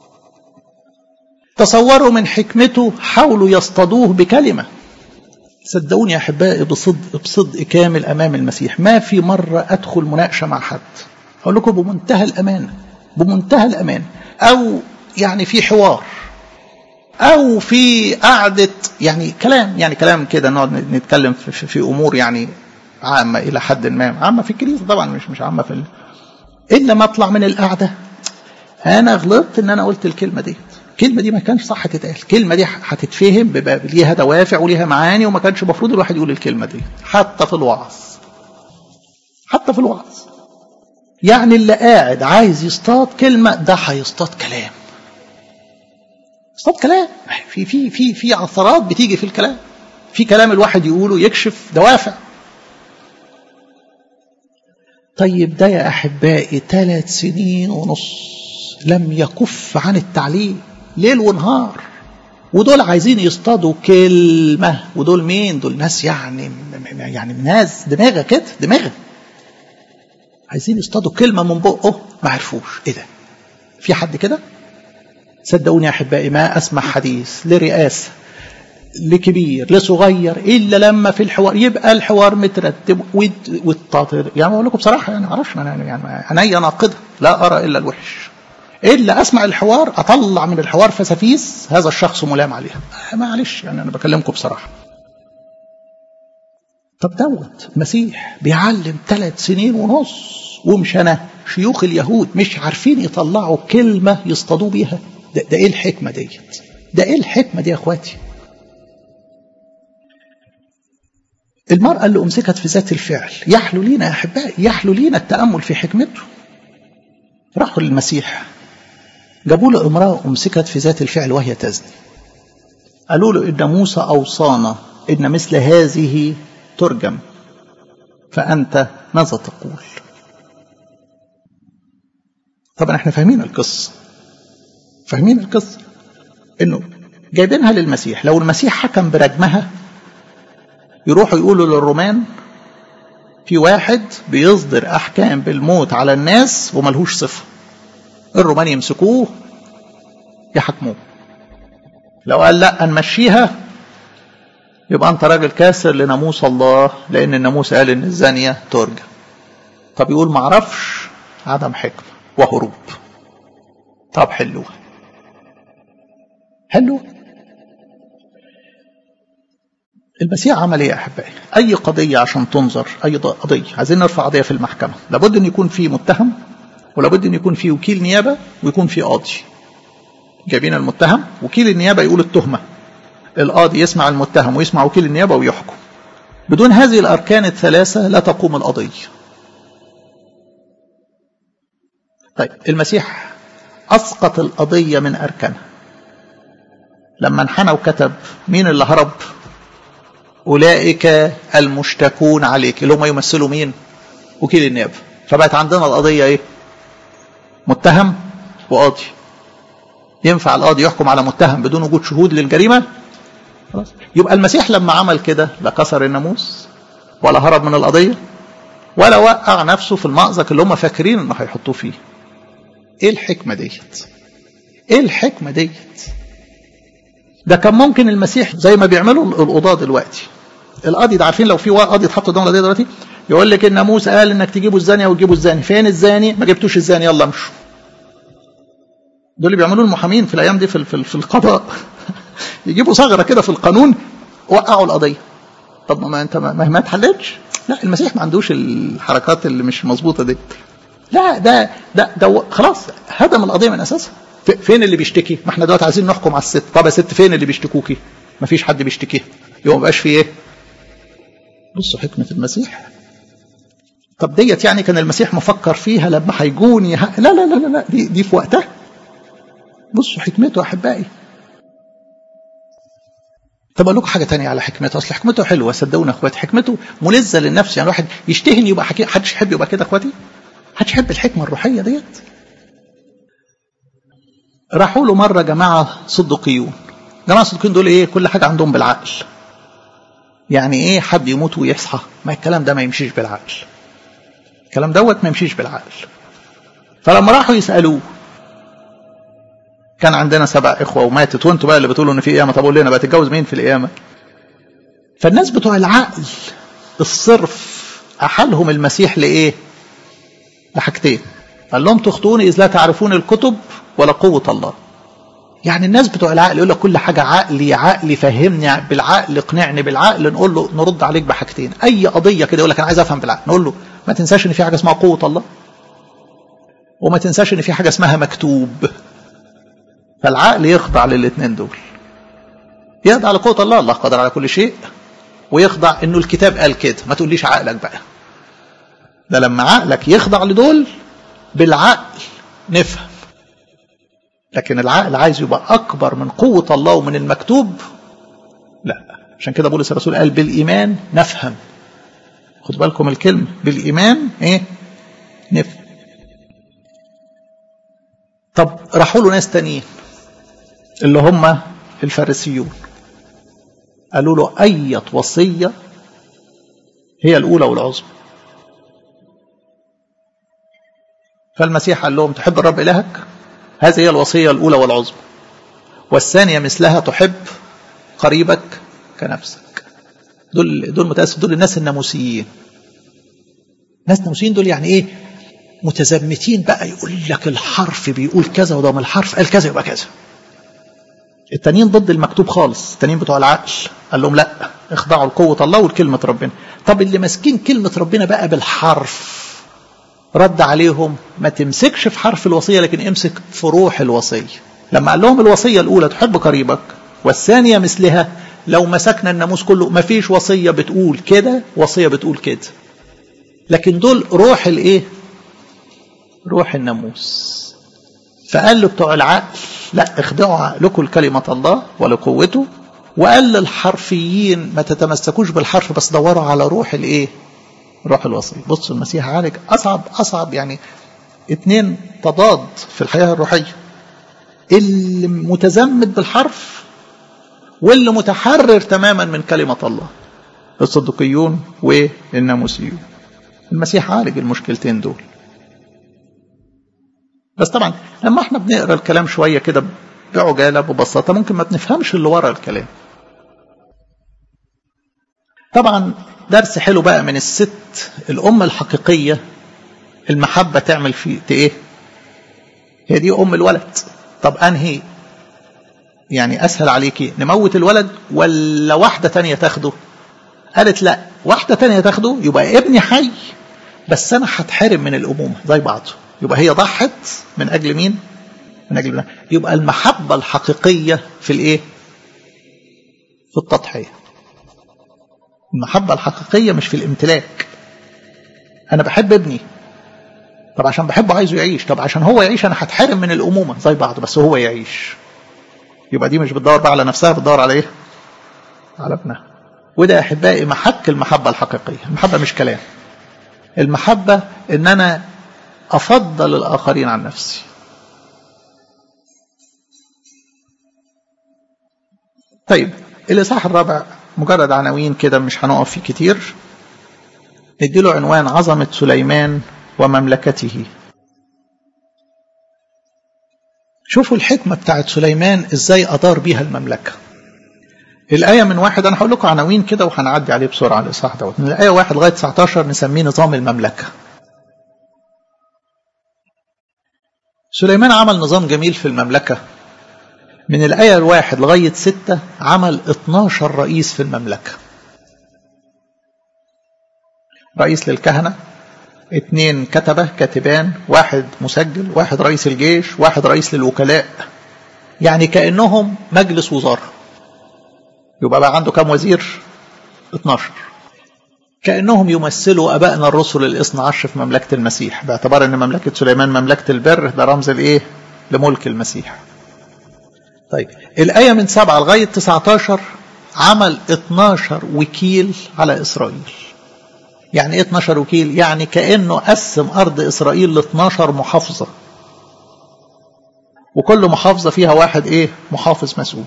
تصوروا من حكمته حاولوا يصطادوه بكلمه صدقوني يا احبائي بصدق بصدق كامل امام المسيح ما في مره ادخل مناقشه مع حد اقول لكم بمنتهى الامان بمنتهى الامان او يعني في حوار او في قعده يعني كلام يعني كلام كده نقعد نتكلم في, في امور يعني عامه الى حد ما عامه في الكنيسه طبعا مش مش عامه في ال... الا ما اطلع من القعده انا غلطت ان انا قلت الكلمه دي الكلمه دي ما كانش صح تتقال الكلمه دي هتتفهم بيبقى ليها دوافع وليها معاني وما كانش المفروض الواحد يقول الكلمه دي حتى في الوعظ حتى في الوعظ يعني اللي قاعد عايز يصطاد كلمه ده هيصطاد كلام اصطاد كلام في في في في عثرات بتيجي في الكلام في كلام الواحد يقوله يكشف دوافع طيب ده يا احبائي ثلاث سنين ونص لم يكف عن التعليم ليل ونهار ودول عايزين يصطادوا كلمة ودول مين دول ناس يعني يعني ناس دماغة كده دماغة عايزين يصطادوا كلمة من بقه ما عرفوش ايه ده في حد كده صدقوني يا احبائي ما اسمع حديث لرئاسة لكبير لصغير الا لما في الحوار يبقى الحوار مترتب والتطر يعني بقول لكم بصراحه يعني ما اعرفش يعني عينيا ناقده لا ارى الا الوحش الا اسمع الحوار اطلع من الحوار فسافيس هذا الشخص ملام عليها معلش يعني انا بكلمكم بصراحه طب دوت مسيح بيعلم ثلاث سنين ونص ومش انا شيوخ اليهود مش عارفين يطلعوا كلمه يصطادوا بيها ده, ده ايه الحكمه ديت ده ايه الحكمه دي يا اخواتي المرأة اللي أمسكت في ذات الفعل يحلو لينا يا أحبائي يحلو لينا التأمل في حكمته راحوا للمسيح جابوا له امرأة أمسكت في ذات الفعل وهي تزني قالوا له إن موسى أوصانا إن مثل هذه ترجم فأنت ماذا تقول طبعا احنا فاهمين القصة فاهمين القصة انه جايبينها للمسيح لو المسيح حكم برجمها يروحوا يقولوا للرومان في واحد بيصدر احكام بالموت على الناس وملهوش صفه الرومان يمسكوه يحكموه لو قال لا نمشيها يبقى انت راجل كاسر لناموس الله لان الناموس قال ان الزانيه ترجم طب يقول معرفش عدم حكمه وهروب طب حلوها حلوها المسيح عمل ايه يا احبائي؟ اي قضيه عشان تنظر اي قضيه عايزين نرفع قضيه في المحكمه لابد ان يكون في متهم ولابد ان يكون في وكيل نيابه ويكون في قاضي. جايبين المتهم وكيل النيابه يقول التهمه القاضي يسمع المتهم ويسمع وكيل النيابه ويحكم. بدون هذه الاركان الثلاثه لا تقوم القضيه. طيب المسيح اسقط القضيه من اركانها. لما انحنى وكتب مين اللي هرب أولئك المشتكون عليك اللي هم يمثلوا مين وكيل النيابة فبقت عندنا القضية إيه متهم وقاضي ينفع القاضي يحكم على متهم بدون وجود شهود للجريمة خلاص يبقى المسيح لما عمل كده لا كسر الناموس ولا هرب من القضية ولا وقع نفسه في المأزق اللي هم فاكرين انه هيحطوه فيه ايه الحكمة ديت ايه الحكمة ديت ده كان ممكن المسيح زي ما بيعملوا القضاة دلوقتي القاضي ده عارفين لو في قاضي اتحط قدام القضيه دلوقتي يقول لك الناموس قال انك تجيبوا الزانيه وتجيبوا الزاني فين الزاني ما جبتوش الزاني يلا امشوا دول اللي بيعملوه المحامين في الايام دي في, في, في القضاء يجيبوا ثغره كده في القانون وقعوا القضيه طب ما انت ما, ما اتحلتش لا المسيح ما عندوش الحركات اللي مش مظبوطه دي لا ده ده ده خلاص هدم القضيه من اساسها فين اللي بيشتكي ما احنا دلوقتي عايزين نحكم على الست طب يا ست فين اللي بيشتكوكي ما فيش حد بيشتكيه يبقى ما بقاش في ايه بصوا حكمة المسيح طب ديت يعني كان المسيح مفكر فيها لما هيجوني ها... لا لا لا لا, لا. دي, دي في وقتها بصوا حكمته احبائي طب اقول لكم حاجه تانية على حكمته اصل حكمته حلوه صدقونا اخواتي حكمته ملذه للنفس يعني الواحد يشتهي ان يبقى حكي حدش يحب يبقى كده اخواتي حدش يحب الحكمه الروحيه ديت راحوا له مره جماعه صدقيون جماعه الصدقيون دول ايه كل حاجه عندهم بالعقل يعني ايه حد يموت ويصحى ما الكلام ده ما يمشيش بالعقل الكلام دوت ما يمشيش بالعقل فلما راحوا يسالوه كان عندنا سبع اخوه وماتت وانتوا بقى اللي بتقولوا ان في قيامه طب قول لنا بقى تتجوز مين في القيامه فالناس بتوع العقل الصرف احالهم المسيح لايه لحاجتين قال لهم تخطئون اذ لا تعرفون الكتب ولا قوه الله يعني الناس بتوع العقل يقول لك كل حاجة عقلي عقلي فهمني بالعقل اقنعني بالعقل نقول له نرد عليك بحاجتين أي قضية كده يقول لك أنا عايز أفهم بالعقل نقول له ما تنساش إن في حاجة اسمها قوة الله وما تنساش إن في حاجة اسمها مكتوب فالعقل يخضع للاثنين دول يخضع لقوة الله الله قادر على كل شيء ويخضع إنه الكتاب قال كده ما تقوليش عقلك بقى ده لما عقلك يخضع لدول بالعقل نفهم لكن العقل عايز يبقى أكبر من قوة الله ومن المكتوب لا عشان كده بولس الرسول قال بالإيمان نفهم خد بالكم الكلمة بالإيمان إيه نفهم طب راحوا له ناس تانيين اللي هم الفارسيون قالوا له أية وصية هي الأولى والعظمى فالمسيح قال لهم تحب الرب إلهك هذه هي الوصية الأولى والعظمى والثانية مثلها تحب قريبك كنفسك دول دول متأسف دول الناس الناموسيين ناس ناموسيين دول يعني ايه متزمتين بقى يقول لك الحرف بيقول كذا وده من الحرف قال كذا يبقى كذا التانيين ضد المكتوب خالص التانيين بتوع العقل قال لهم لا اخضعوا لقوة الله ولكلمة ربنا طب اللي ماسكين كلمة ربنا بقى بالحرف رد عليهم ما تمسكش في حرف الوصية لكن امسك في روح الوصية لما قال لهم الوصية الأولى تحب قريبك والثانية مثلها لو مسكنا الناموس كله ما فيش وصية بتقول كده وصية بتقول كده لكن دول روح الايه روح الناموس فقال له بتوع العقل لا اخضعوا عقلكم لكلمة الله ولقوته وقال للحرفيين ما تتمسكوش بالحرف بس دوروا على روح الايه روح الوصية بصوا المسيح عالج أصعب أصعب يعني اتنين تضاد في الحياة الروحية اللي متزمت بالحرف واللي متحرر تماما من كلمة الله الصدقيون والناموسيون المسيح عالج المشكلتين دول بس طبعا لما احنا بنقرا الكلام شويه كده بعجاله ببساطه ممكن ما بنفهمش اللي ورا الكلام طبعا درس حلو بقى من الست الام الحقيقيه المحبه تعمل فيه ايه هي دي ام الولد طب انهي يعني اسهل عليكي نموت الولد ولا واحده تانية تاخده قالت لا واحده تانية تاخده يبقى ابني حي بس انا هتحرم من الامومه زي بعضه يبقى هي ضحت من اجل مين من اجل الله. يبقى المحبه الحقيقيه في الايه في التضحيه المحبه الحقيقيه مش في الامتلاك انا بحب ابني طب عشان بحبه عايزه يعيش طب عشان هو يعيش انا هتحرم من الامومه زي بعض بس هو يعيش يبقى دي مش بتدور بقى على نفسها بتدور على ايه على ابنها وده يا احبائي محك المحبه الحقيقيه المحبه مش كلام المحبه ان انا افضل الاخرين عن نفسي طيب الاصحاح الرابع مجرد عناوين كده مش هنقف فيه كتير نديله عنوان عظمه سليمان ومملكته شوفوا الحكمة بتاعت سليمان ازاي أدار بيها المملكة الآية من واحد أنا هقول لكم عناوين كده وهنعدي عليه بسرعة الإصحاح دوت من الآية واحد لغاية 19 نسميه نظام المملكة سليمان عمل نظام جميل في المملكة من الآية الواحد لغاية ستة عمل 12 رئيس في المملكة رئيس للكهنة اثنين كتبة كاتبان واحد مسجل واحد رئيس الجيش واحد رئيس للوكلاء يعني كأنهم مجلس وزارة يبقى بقى عنده كام وزير 12 كأنهم يمثلوا أبائنا الرسل الاثنى عشر في مملكة المسيح باعتبار أن مملكة سليمان مملكة البر ده رمز الإيه لملك المسيح طيب الآية من سبعة لغاية 19 عمل 12 وكيل على إسرائيل يعني ايه 12 وكيل يعني كانه قسم ارض اسرائيل ل 12 محافظه وكل محافظه فيها واحد ايه محافظ مسؤول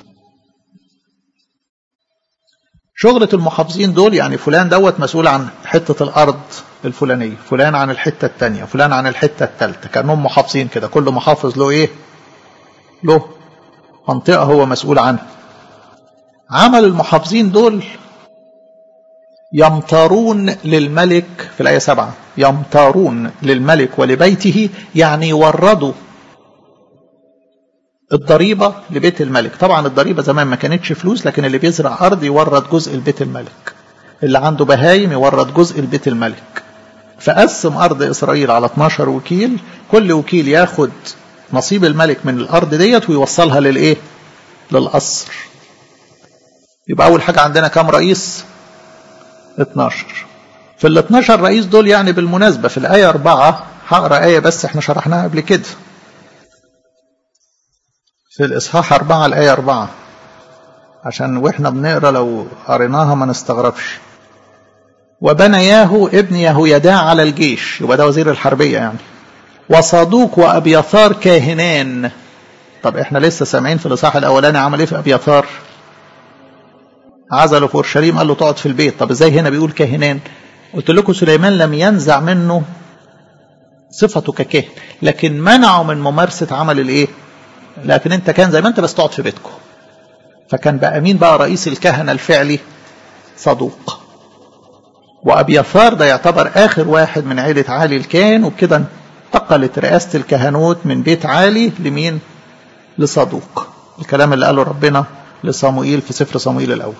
شغلة المحافظين دول يعني فلان دوت مسؤول عن حتة الأرض الفلانية فلان عن الحتة التانية فلان عن الحتة التالتة كأنهم محافظين كده كل محافظ له إيه له منطقة هو مسؤول عنها عمل المحافظين دول يمطرون للملك في الآية سبعة يمطرون للملك ولبيته يعني يوردوا الضريبة لبيت الملك طبعا الضريبة زمان ما كانتش فلوس لكن اللي بيزرع أرض يورد جزء لبيت الملك اللي عنده بهايم يورد جزء لبيت الملك فقسم أرض إسرائيل على 12 وكيل كل وكيل ياخد نصيب الملك من الأرض ديت ويوصلها للإيه للقصر يبقى أول حاجة عندنا كام رئيس 12 في ال 12 رئيس دول يعني بالمناسبة في الآية 4 هقرا آية بس احنا شرحناها قبل كده في الإصحاح 4 الآية 4 عشان واحنا بنقرا لو قريناها ما نستغربش وبنياه ابن يهويداع على الجيش يبقى ده وزير الحربية يعني وصادوق وأبيثار كاهنان طب احنا لسه سامعين في الاصحاح الاولاني عمل ايه في ابيثار عزله في اورشليم قال له تقعد في البيت طب ازاي هنا بيقول كاهنان قلت لكم سليمان لم ينزع منه صفته ككاهن لكن منعه من ممارسه عمل الايه لكن انت كان زي ما انت بس تقعد في بيتكم فكان بقى مين بقى رئيس الكهنه الفعلي صدوق وابيثار ده يعتبر اخر واحد من عيله عالي الكاهن وبكده انتقلت رئاسه الكهنوت من بيت عالي لمين لصدوق الكلام اللي قاله ربنا لصموئيل في سفر صموئيل الاول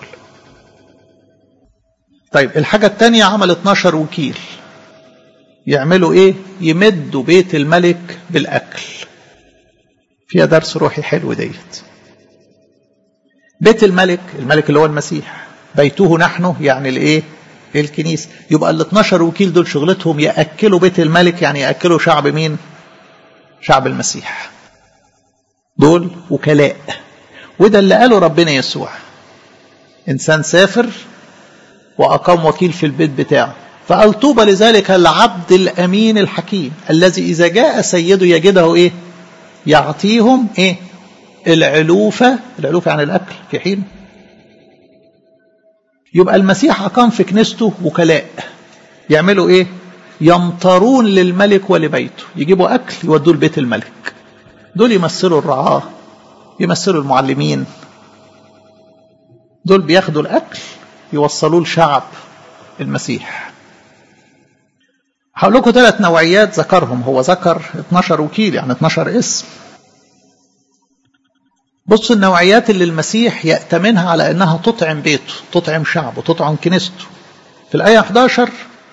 طيب الحاجه الثانيه عمل 12 وكيل يعملوا ايه يمدوا بيت الملك بالاكل فيها درس روحي حلو ديت بيت الملك الملك اللي هو المسيح بيته نحن يعني الايه الكنيسه يبقى ال 12 وكيل دول شغلتهم ياكلوا بيت الملك يعني ياكلوا شعب مين شعب المسيح دول وكلاء وده اللي قاله ربنا يسوع انسان سافر واقام وكيل في البيت بتاعه فقال طوبى لذلك العبد الامين الحكيم الذي اذا جاء سيده يجده ايه يعطيهم ايه العلوفه العلوفه يعني الاكل في حين يبقى المسيح أقام في كنيسته وكلاء يعملوا إيه؟ يمطرون للملك ولبيته يجيبوا أكل يودوه لبيت الملك دول يمثلوا الرعاة يمثلوا المعلمين دول بياخدوا الأكل يوصلوه لشعب المسيح هقول لكم ثلاث نوعيات ذكرهم هو ذكر 12 وكيل يعني 12 اسم بصوا النوعيات اللي المسيح يأتمنها على أنها تطعم بيته تطعم شعبه تطعم كنيسته في الآية 11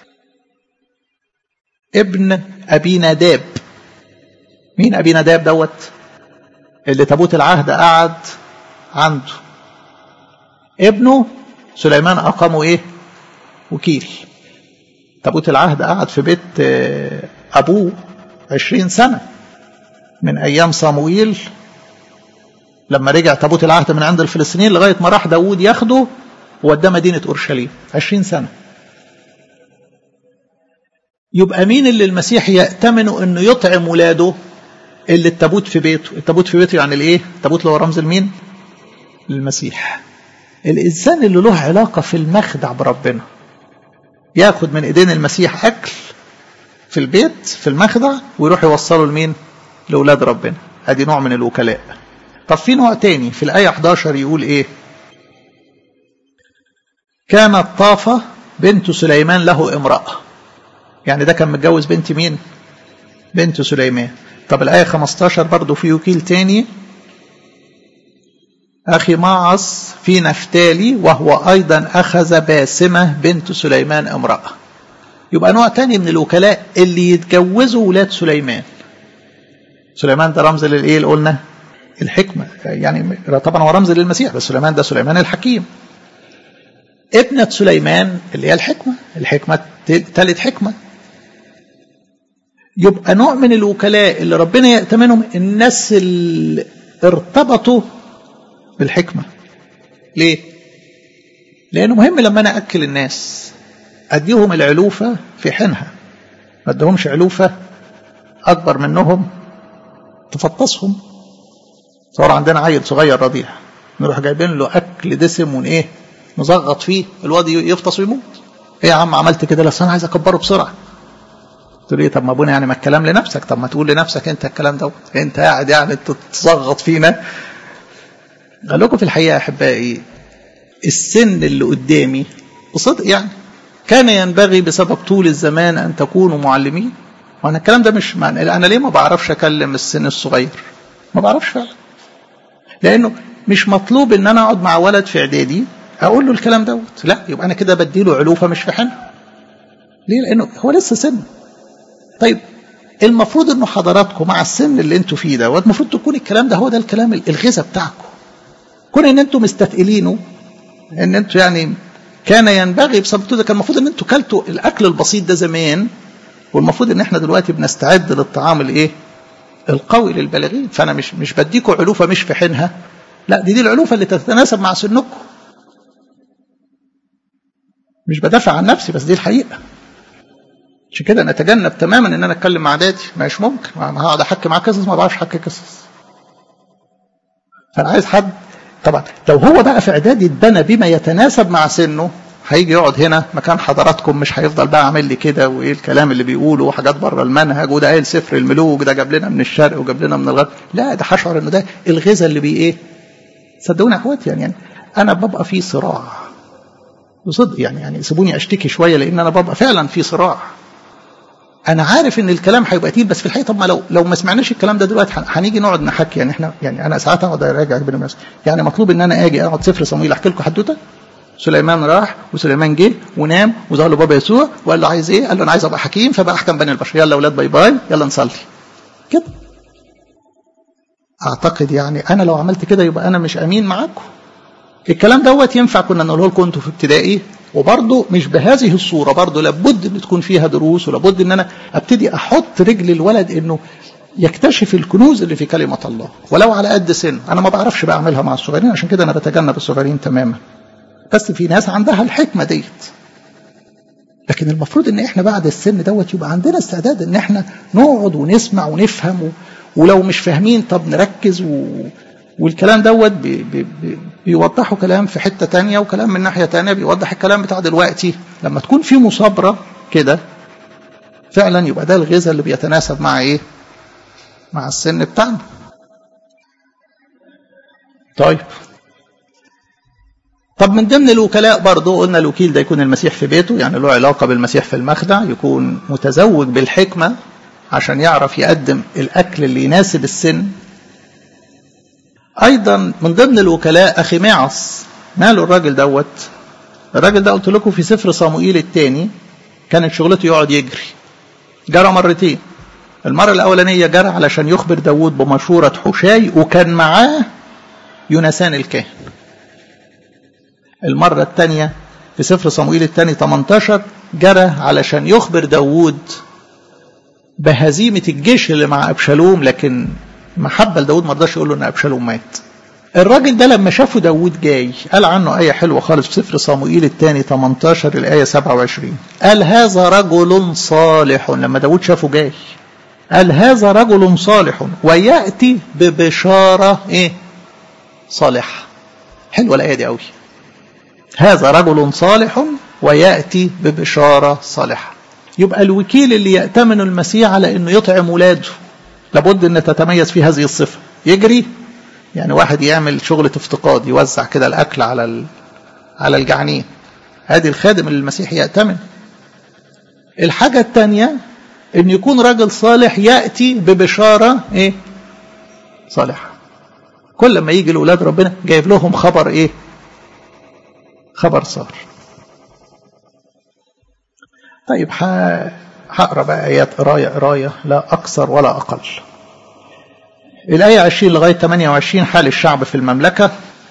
ابن أبي نداب مين أبي نداب دوت اللي تابوت العهد قعد عنده ابنه سليمان أقامه إيه وكيل تابوت العهد قعد في بيت أبوه عشرين سنة من أيام صموئيل لما رجع تابوت العهد من عند الفلسطينيين لغايه ما راح داوود ياخده ووداه مدينه اورشليم 20 سنه يبقى مين اللي المسيح يأتمنه انه يطعم ولاده اللي التابوت في بيته التابوت في بيته يعني الايه التابوت اللي هو رمز المين المسيح الانسان اللي له علاقه في المخدع بربنا ياخد من ايدين المسيح اكل في البيت في المخدع ويروح يوصله لمين لاولاد ربنا ادي نوع من الوكلاء طب في نوع تاني في الآية 11 يقول إيه كانت طافة بنت سليمان له امرأة يعني ده كان متجوز بنت مين بنت سليمان طب الآية 15 برضو في وكيل تاني أخي معص في نفتالي وهو أيضا أخذ باسمة بنت سليمان امرأة يبقى نوع تاني من الوكلاء اللي يتجوزوا ولاد سليمان سليمان ده رمز للإيه اللي قلنا الحكمة يعني طبعا هو رمز للمسيح بس سليمان ده سليمان الحكيم ابنة سليمان اللي هي الحكمة الحكمة ثالث حكمة يبقى نوع من الوكلاء اللي ربنا يأتمنهم الناس اللي ارتبطوا بالحكمة ليه؟ لأنه مهم لما أنا أكل الناس أديهم العلوفة في حينها ما أديهمش علوفة أكبر منهم تفطسهم صار عندنا عيل صغير رضيع نروح جايبين له اكل دسم ون ايه نزغط فيه الواد يفطس ويموت ايه يا عم عملت كده لسه انا عايز اكبره بسرعه تقول ايه طب ما ابونا يعني ما الكلام لنفسك طب ما تقول لنفسك انت الكلام دوت انت قاعد يعني تتزغط فينا قال لكم في الحقيقه يا احبائي السن اللي قدامي بصدق يعني كان ينبغي بسبب طول الزمان ان تكونوا معلمين وانا الكلام ده مش معنى انا ليه ما بعرفش اكلم السن الصغير ما بعرفش فعلا لانه مش مطلوب ان انا اقعد مع ولد في اعدادي اقول له الكلام دوت لا يبقى انا كده بديله علوفه مش في حنه ليه لانه هو لسه سن طيب المفروض انه حضراتكم مع السن اللي انتوا فيه دوت المفروض تكون الكلام ده هو ده الكلام الغذاء بتاعكم كون ان انتوا مستثقلينه ان انتوا يعني كان ينبغي بسبب كده كان المفروض ان انتوا كلتوا الاكل البسيط ده زمان والمفروض ان احنا دلوقتي بنستعد للطعام الايه القوي للبالغين فانا مش مش بديكوا علوفه مش في حينها لا دي دي العلوفه اللي تتناسب مع سنكم مش بدافع عن نفسي بس دي الحقيقه عشان كده نتجنب تماما ان انا اتكلم مع دادي مش ممكن ما هقعد احكي معاه قصص ما بعرفش احكي قصص فانا عايز حد طبعا لو هو بقى في اعداد يتبنى بما يتناسب مع سنه هيجي يقعد هنا مكان حضراتكم مش هيفضل بقى عامل لي كده وايه الكلام اللي بيقوله وحاجات بره المنهج وده قايل سفر الملوك ده جاب لنا من الشرق وجاب لنا من الغرب لا ده هشعر انه ده الغذاء اللي بي ايه صدقوني يا اخواتي يعني, يعني انا ببقى في صراع بصدق يعني يعني سيبوني اشتكي شويه لان انا ببقى فعلا في صراع انا عارف ان الكلام هيبقى تقيل بس في الحقيقه طب ما لو لو ما سمعناش الكلام ده دلوقتي هنيجي نقعد نحكي يعني احنا يعني انا ساعات اقعد اراجع بين الناس يعني مطلوب ان انا اجي اقعد سفر صمويل احكي لكم حدوته سليمان راح وسليمان جه ونام وظهر له بابا يسوع وقال له عايز ايه؟ قال له انا عايز ابقى حكيم فبقى احكم بين البشر يلا اولاد باي باي يلا نصلي كده اعتقد يعني انا لو عملت كده يبقى انا مش امين معاكم الكلام دوت ينفع كنا نقوله لكم انتوا في ابتدائي وبرضه مش بهذه الصورة برضه لابد ان تكون فيها دروس ولابد ان انا ابتدي احط رجل الولد انه يكتشف الكنوز اللي في كلمة الله ولو على قد سن انا ما بعرفش بقى اعملها مع الصغيرين عشان كده انا بتجنب الصغيرين تماما بس في ناس عندها الحكمة ديت لكن المفروض ان احنا بعد السن دوت يبقى عندنا استعداد ان احنا نقعد ونسمع ونفهم و... ولو مش فاهمين طب نركز و... والكلام دوت بي بي بي بيوضحوا كلام في حتة تانية وكلام من ناحية تانية بيوضح الكلام بتاع دلوقتي لما تكون في مصابرة كده فعلا يبقى ده الغذاء اللي بيتناسب مع ايه مع السن بتاعنا طيب طب من ضمن الوكلاء برضه قلنا الوكيل ده يكون المسيح في بيته يعني له علاقة بالمسيح في المخدع يكون متزوج بالحكمة عشان يعرف يقدم الأكل اللي يناسب السن أيضا من ضمن الوكلاء أخي معص ماله الراجل دوت الراجل ده قلت لكم في سفر صموئيل الثاني كانت شغلته يقعد يجري جرى مرتين المرة الأولانية جرى علشان يخبر داود بمشورة حشاي وكان معاه يونسان الكاهن المرة الثانية في سفر صموئيل الثاني 18 جرى علشان يخبر داود بهزيمة الجيش اللي مع أبشالوم لكن محبة لداود ما رضاش يقول له ان ابشالوم مات الراجل ده لما شافه داود جاي قال عنه آية حلوة خالص في سفر صموئيل الثاني 18 الآية 27 قال هذا رجل صالح لما داود شافه جاي قال هذا رجل صالح ويأتي ببشارة إيه صالحة حلوة الآية دي قوي هذا رجل صالح ويأتي ببشارة صالحة يبقى الوكيل اللي يأتمن المسيح على أنه يطعم ولاده لابد ان تتميز في هذه الصفه يجري يعني واحد يعمل شغلة افتقاد يوزع كده الاكل على على الجعانين هذه الخادم اللي المسيح يأتمن الحاجة الثانية ان يكون راجل صالح يأتي ببشارة ايه صالحة كل ما يجي لأولاد ربنا جايب لهم خبر ايه خبر صار طيب هقرا بقى ايات قرايه قرايه لا اكثر ولا اقل. الايه 20 لغايه 28 حال الشعب في المملكه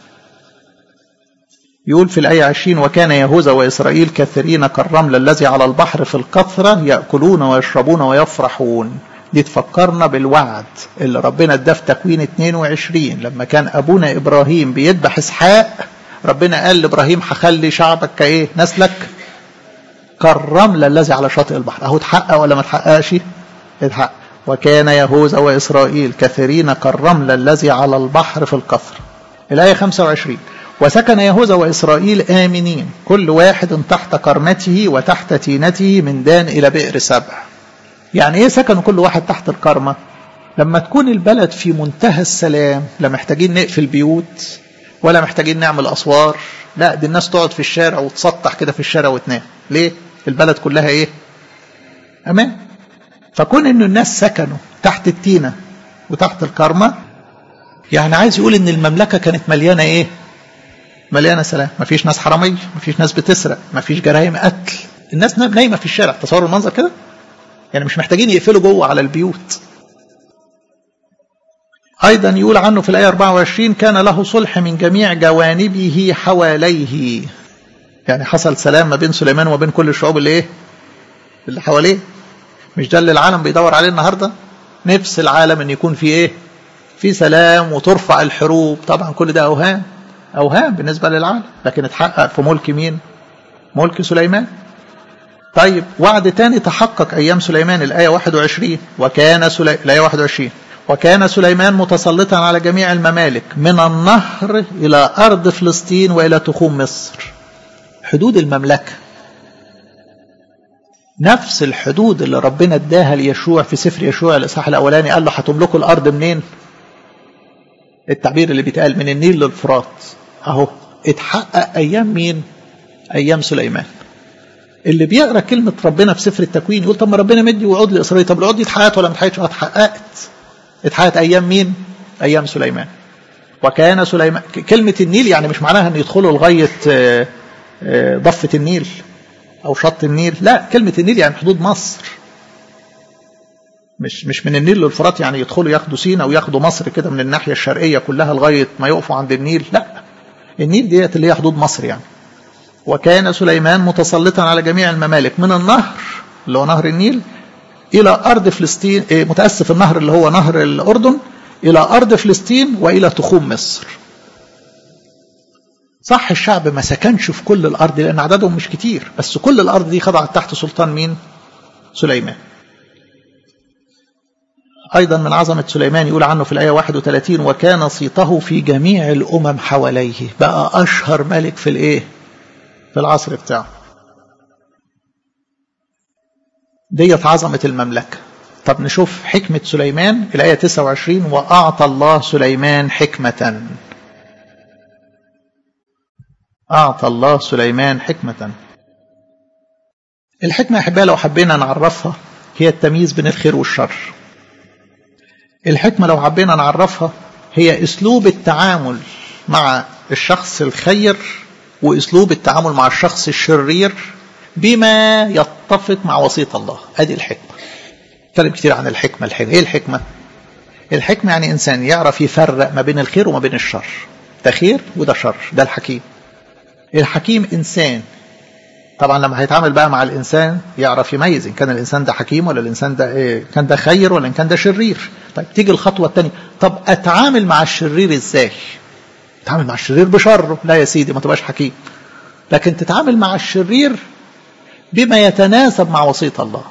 يقول في الآية 20 وكان يهوذا وإسرائيل كثيرين كالرمل الذي على البحر في القطرة يأكلون ويشربون ويفرحون دي تفكرنا بالوعد اللي ربنا اداه في تكوين 22 لما كان أبونا إبراهيم بيذبح إسحاق ربنا قال لإبراهيم هخلي شعبك كإيه نسلك كالرمل الذي على شاطئ البحر اهو اتحقق ولا ما اتحققش اتحقق وكان يهوذا وإسرائيل كثيرين كالرمل الذي على البحر في القصر الآية 25 وسكن يهوذا وإسرائيل آمنين كل واحد تحت كرمته وتحت تينته من دان إلى بئر سبع يعني إيه سكنوا كل واحد تحت الكرمة لما تكون البلد في منتهى السلام لا محتاجين نقفل بيوت ولا محتاجين نعمل أسوار لا دي الناس تقعد في الشارع وتسطح كده في الشارع وتنام ليه البلد كلها ايه امان فكون انه الناس سكنوا تحت التينة وتحت الكرمة يعني عايز يقول ان المملكة كانت مليانة ايه مليانة سلام مفيش ناس حرامية مفيش ناس بتسرق مفيش جرائم قتل الناس نايمة في الشارع تصوروا المنظر كده يعني مش محتاجين يقفلوا جوه على البيوت أيضا يقول عنه في الآية 24 كان له صلح من جميع جوانبه حواليه يعني حصل سلام ما بين سليمان وما بين كل الشعوب اللي ايه اللي حواليه مش ده اللي العالم بيدور عليه النهارده نفس العالم ان يكون في ايه في سلام وترفع الحروب طبعا كل ده اوهام اوهام بالنسبه للعالم لكن اتحقق في ملك مين ملك سليمان طيب وعد تاني تحقق ايام سليمان الايه 21 وكان سلي... الايه 21 وكان سليمان متسلطا على جميع الممالك من النهر إلى أرض فلسطين وإلى تخوم مصر حدود المملكة نفس الحدود اللي ربنا اداها ليشوع في سفر يشوع الإصحاح الأولاني قال له هتملكوا الأرض منين التعبير اللي بيتقال من النيل للفرات أهو اتحقق أيام مين أيام سليمان اللي بيقرا كلمه ربنا في سفر التكوين يقول طب ما ربنا مدي وعود لاسرائيل طب الوعود دي اتحققت ولا ما اتحققتش؟ اتحققت اتحققت ايام مين؟ ايام سليمان وكان سليمان كلمه النيل يعني مش معناها ان يدخلوا لغايه ضفه النيل او شط النيل لا كلمه النيل يعني حدود مصر مش مش من النيل للفرات يعني يدخلوا ياخدوا سينا وياخدوا مصر كده من الناحيه الشرقيه كلها لغايه ما يقفوا عند النيل لا النيل ديت اللي هي حدود مصر يعني وكان سليمان متسلطا على جميع الممالك من النهر اللي هو نهر النيل إلى أرض فلسطين متأسف النهر اللي هو نهر الأردن إلى أرض فلسطين وإلى تخوم مصر صح الشعب ما سكنش في كل الأرض لأن عددهم مش كتير بس كل الأرض دي خضعت تحت سلطان مين سليمان أيضا من عظمة سليمان يقول عنه في الآية 31 وكان صيته في جميع الأمم حواليه بقى أشهر ملك في الإيه في العصر بتاعه ديت عظمة المملكة طب نشوف حكمة سليمان الآية 29 وأعطى الله سليمان حكمة أعطى الله سليمان حكمة الحكمة يا أحبائي لو حبينا نعرفها هي التمييز بين الخير والشر الحكمة لو حبينا نعرفها هي أسلوب التعامل مع الشخص الخير واسلوب التعامل مع الشخص الشرير بما يتفق مع وصيه الله ادي الحكمه اتكلم كتير عن الحكمه الحكمه ايه الحكمه الحكمه يعني انسان يعرف يفرق ما بين الخير وما بين الشر ده خير وده شر ده الحكيم الحكيم انسان طبعا لما هيتعامل بقى مع الانسان يعرف يميز ان كان الانسان ده حكيم ولا الانسان ده إيه كان ده خير ولا ان كان ده شرير طيب تيجي الخطوه الثانيه طب اتعامل مع الشرير ازاي تتعامل مع الشرير بشره لا يا سيدي ما تبقاش حكيم لكن تتعامل مع الشرير بما يتناسب مع وصية الله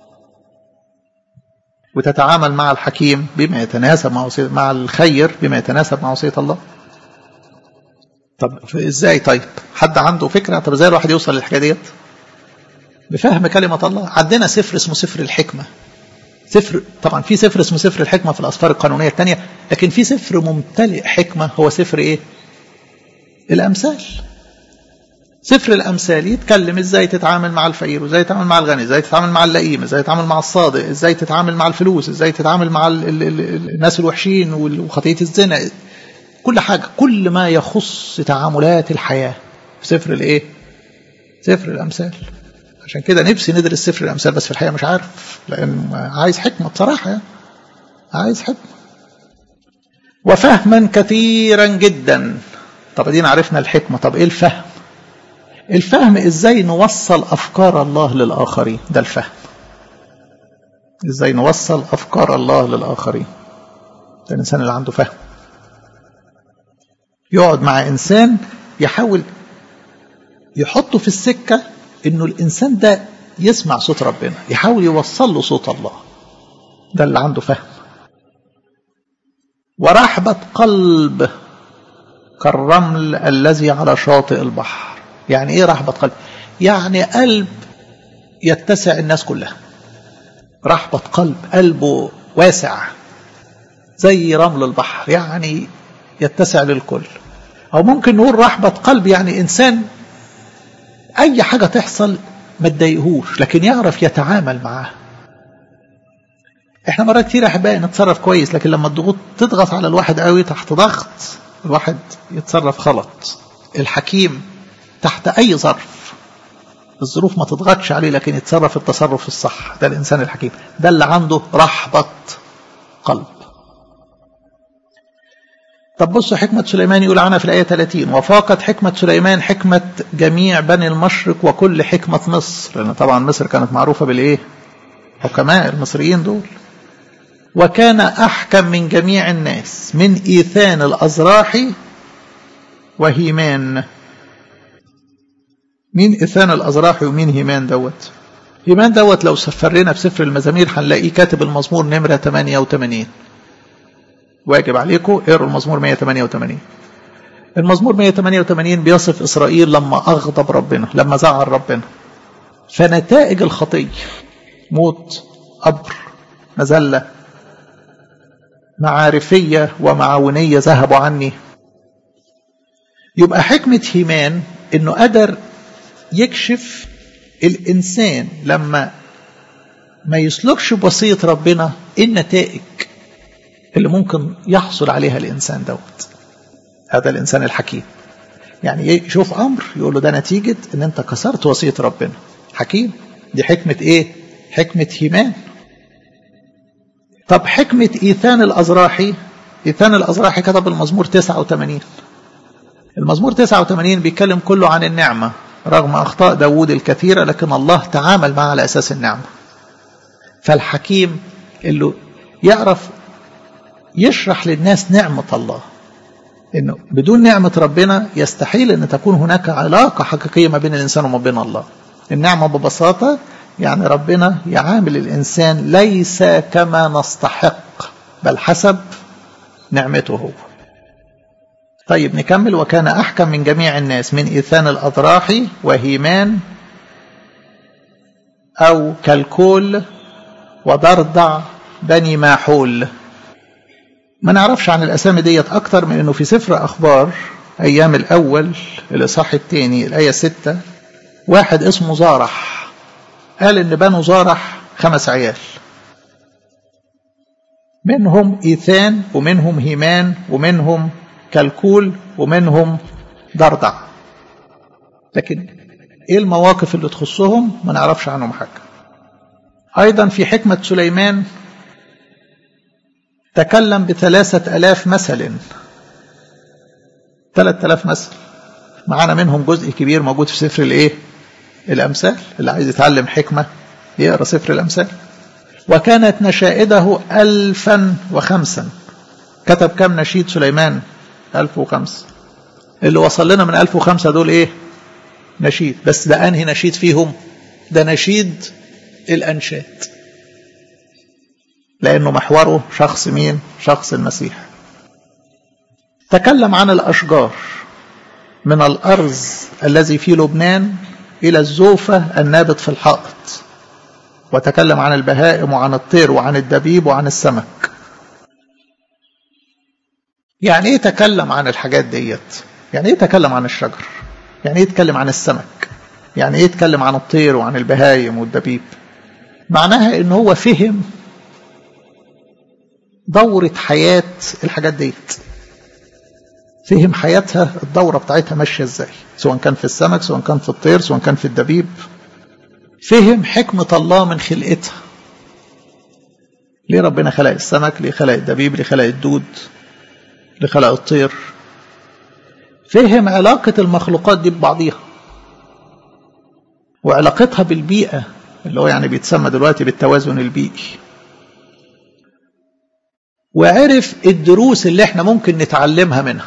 وتتعامل مع الحكيم بما يتناسب مع وصية مع الخير بما يتناسب مع وصية الله طب ازاي طيب حد عنده فكرة طب ازاي الواحد يوصل للحكاية ديت بفهم كلمة الله عندنا سفر اسمه سفر الحكمة سفر طبعا في سفر اسمه سفر الحكمة في الأسفار القانونية الثانية لكن في سفر ممتلئ حكمة هو سفر إيه؟ الأمثال سفر الأمثال يتكلم إزاي تتعامل مع الفقير وإزاي تتعامل مع الغني إزاي تتعامل مع اللئيم إزاي تتعامل مع الصادق إزاي تتعامل مع الفلوس إزاي تتعامل مع ال ال ال الناس الوحشين وخطية الزنا كل حاجة كل ما يخص تعاملات الحياة في سفر الإيه؟ سفر الأمثال عشان كده نفسي ندرس سفر الأمثال بس في الحقيقة مش عارف لأن عايز حكمة بصراحة يعني عايز حكمة وفهما كثيرا جدا طب ادينا عرفنا الحكمة طب ايه الفهم الفهم ازاي نوصل افكار الله للاخرين ده الفهم ازاي نوصل افكار الله للاخرين ده الانسان اللي عنده فهم يقعد مع انسان يحاول يحطه في السكه انه الانسان ده يسمع صوت ربنا يحاول يوصل له صوت الله ده اللي عنده فهم ورحبة قلب كالرمل الذي على شاطئ البحر يعني ايه رحبة قلب يعني قلب يتسع الناس كلها رحبة قلب قلبه واسع زي رمل البحر يعني يتسع للكل او ممكن نقول رحبة قلب يعني انسان اي حاجة تحصل ما تضايقهوش لكن يعرف يتعامل معاها احنا مرات كتير احبائي نتصرف كويس لكن لما الضغوط تضغط على الواحد قوي تحت ضغط الواحد يتصرف غلط الحكيم تحت اي ظرف الظروف ما تضغطش عليه لكن يتصرف التصرف الصح ده الانسان الحكيم ده اللي عنده رحبة قلب طب بصوا حكمة سليمان يقول عنها في الآية 30 وفاقت حكمة سليمان حكمة جميع بني المشرق وكل حكمة مصر لأن طبعا مصر كانت معروفة بالإيه حكماء المصريين دول وكان أحكم من جميع الناس من إيثان الأزراح وهيمان مين إيثان الأزراح ومين هيمان دوت هيمان دوت لو سفرنا في سفر المزامير هنلاقيه كاتب المزمور نمرة 88 واجب عليكم اقروا المزمور 188 المزمور 188 بيصف إسرائيل لما أغضب ربنا لما زعل ربنا فنتائج الخطية موت قبر مذلة معارفية ومعاونية ذهبوا عني يبقى حكمة هيمان انه قدر يكشف الانسان لما ما يسلكش بوصية ربنا ايه النتائج اللي ممكن يحصل عليها الانسان دوت هذا الانسان الحكيم يعني يشوف امر يقول له ده نتيجة ان انت كسرت وصية ربنا حكيم دي حكمة ايه حكمة هيمان طب حكمة إيثان الأزراحي إيثان الأزراحي كتب المزمور 89 المزمور 89 بيتكلم كله عن النعمة رغم أخطاء داود الكثيرة لكن الله تعامل معه على أساس النعمة فالحكيم اللي يعرف يشرح للناس نعمة الله إنه بدون نعمة ربنا يستحيل أن تكون هناك علاقة حقيقية ما بين الإنسان وما بين الله النعمة ببساطة يعني ربنا يعامل الإنسان ليس كما نستحق بل حسب نعمته هو طيب نكمل وكان أحكم من جميع الناس من إيثان الأضراحي وهيمان أو كالكول وضرضع بني ماحول ما نعرفش عن الأسامي ديت أكتر من أنه في سفر أخبار أيام الأول الإصحاح الثاني الآية ستة واحد اسمه زارح قال ان بنو زارح خمس عيال منهم ايثان ومنهم هيمان ومنهم كالكول ومنهم ضرضع لكن ايه المواقف اللي تخصهم ما نعرفش عنهم حاجه ايضا في حكمه سليمان تكلم بثلاثة ألاف مثل ثلاثة ألاف مثل معانا منهم جزء كبير موجود في سفر الايه الأمثال اللي عايز يتعلم حكمة يقرأ سفر الأمثال وكانت نشائده ألفا وخمسا كتب كم نشيد سليمان ألف وخمسة اللي وصل لنا من ألف وخمسة دول إيه نشيد بس ده أنهي نشيد فيهم ده نشيد الأنشاد لأنه محوره شخص مين شخص المسيح تكلم عن الأشجار من الأرز الذي في لبنان إلى الزوفة النابت في الحائط وتكلم عن البهائم وعن الطير وعن الدبيب وعن السمك يعني ايه تكلم عن الحاجات ديت يعني ايه تكلم عن الشجر يعني ايه يتكلم عن السمك يعني ايه يتكلم عن الطير وعن البهايم والدبيب معناها ان هو فهم دورة حياة الحاجات ديت فهم حياتها الدورة بتاعتها ماشية ازاي سواء كان في السمك سواء كان في الطير سواء كان في الدبيب فهم حكمة الله من خلقتها ليه ربنا خلق السمك ليه خلق الدبيب ليه خلق الدود ليه خلق الطير فهم علاقة المخلوقات دي ببعضيها وعلاقتها بالبيئة اللي هو يعني بيتسمى دلوقتي بالتوازن البيئي وعرف الدروس اللي احنا ممكن نتعلمها منها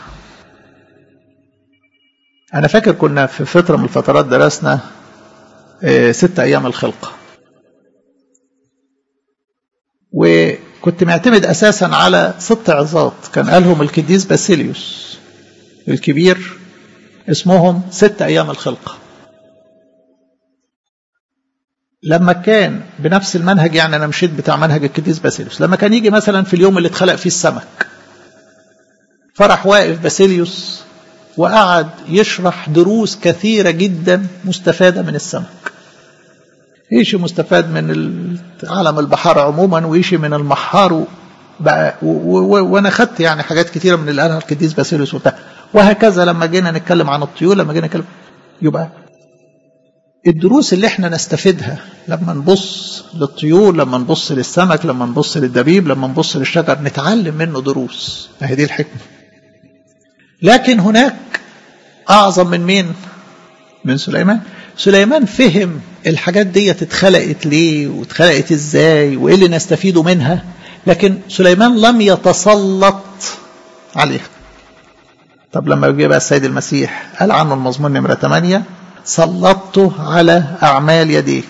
أنا فاكر كنا في فترة من الفترات درسنا ست أيام الخلقة وكنت معتمد أساسا على ست عظات كان قالهم القديس باسيليوس الكبير اسمهم ست أيام الخلقة لما كان بنفس المنهج يعني أنا مشيت بتاع منهج القديس باسيليوس لما كان يجي مثلا في اليوم اللي اتخلق فيه السمك فرح واقف باسيليوس وقعد يشرح دروس كثيرة جدا مستفادة من السمك ايش مستفاد من عالم البحار عموما وايش من المحار بقى وانا خدت يعني حاجات كثيره من اللي قالها القديس باسيليوس وبتاع وهكذا لما جينا نتكلم عن الطيور لما جينا نتكلم يبقى الدروس اللي احنا نستفيدها لما نبص للطيور لما نبص للسمك لما نبص للدبيب لما نبص للشجر نتعلم منه دروس اهي دي الحكمه لكن هناك اعظم من مين من سليمان سليمان فهم الحاجات دي اتخلقت ليه واتخلقت ازاي وايه اللي نستفيده منها لكن سليمان لم يتسلط عليها طب لما جه بقى السيد المسيح قال عنه المزمور نمرة 8 سلطته على أعمال يديك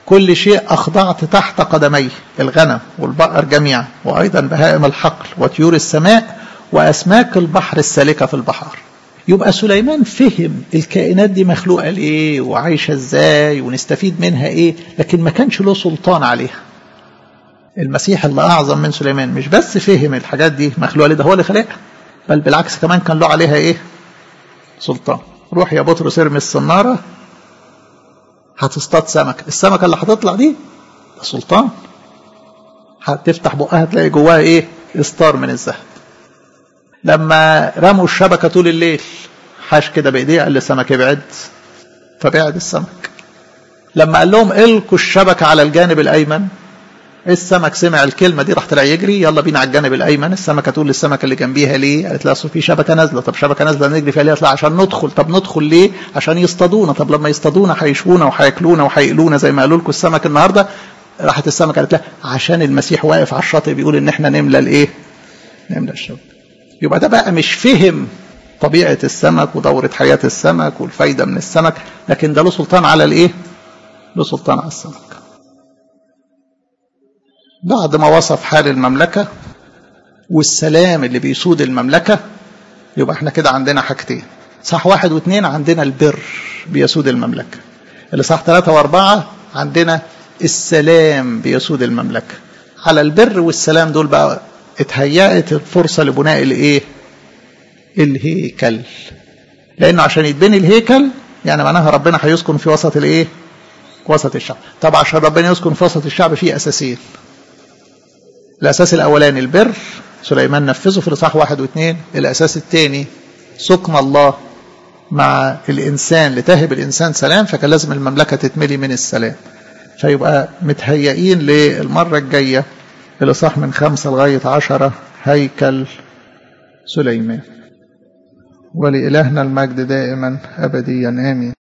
كل شيء أخضعت تحت قدميه الغنم والبقر جميعا وأيضا بهائم الحقل وطيور السماء وأسماك البحر السالكة في البحر يبقى سليمان فهم الكائنات دي مخلوقة لإيه وعايشة إزاي ونستفيد منها إيه لكن ما كانش له سلطان عليها المسيح اللي أعظم من سليمان مش بس فهم الحاجات دي مخلوقة ليه ده هو اللي خلقها بل بالعكس كمان كان له عليها إيه سلطان روح يا بطرس ارمي الصنارة هتصطاد سمك السمكة اللي هتطلع دي ده سلطان هتفتح بقها تلاقي جواها ايه استار من الذهب لما رموا الشبكة طول الليل حاش كده بايديه قال للسمك ابعد فبعد السمك لما قال لهم القوا الشبكة على الجانب الايمن السمك سمع الكلمه دي راح طلع يجري يلا بينا على الجانب الايمن السمكه تقول للسمكه اللي جنبيها ليه قالت لها اصل في شبكه نازله طب شبكه نازله نجري فيها ليه لا عشان ندخل طب ندخل ليه عشان يصطادونا طب لما يصطادونا هيشونا وهياكلونا وهيقلونا زي ما قالوا لكم السمك النهارده راحت السمكه قالت لها عشان المسيح واقف على الشاطئ بيقول ان احنا نملى الايه نملى الشبكه يبقى ده بقى مش فهم طبيعه السمك ودوره حياه السمك والفايده من السمك لكن ده له سلطان على الايه له سلطان على السمك بعد ما وصف حال المملكة والسلام اللي بيسود المملكة يبقى احنا كده عندنا حاجتين صح واحد واثنين عندنا البر بيسود المملكة اللي صح ثلاثة واربعة عندنا السلام بيسود المملكة على البر والسلام دول بقى اتهيأت الفرصة لبناء الايه الهيكل لانه عشان يتبني الهيكل يعني معناها ربنا هيسكن في وسط الايه وسط الشعب طب عشان ربنا يسكن في وسط الشعب في اساسين الأساس الأولاني البر سليمان نفذه في الإصحاح واحد واثنين الأساس الثاني سكن الله مع الإنسان لتهب الإنسان سلام فكان لازم المملكة تتملي من السلام فيبقى متهيئين للمرة الجاية الإصحاح من خمسة لغاية عشرة هيكل سليمان ولإلهنا المجد دائما أبديا آمين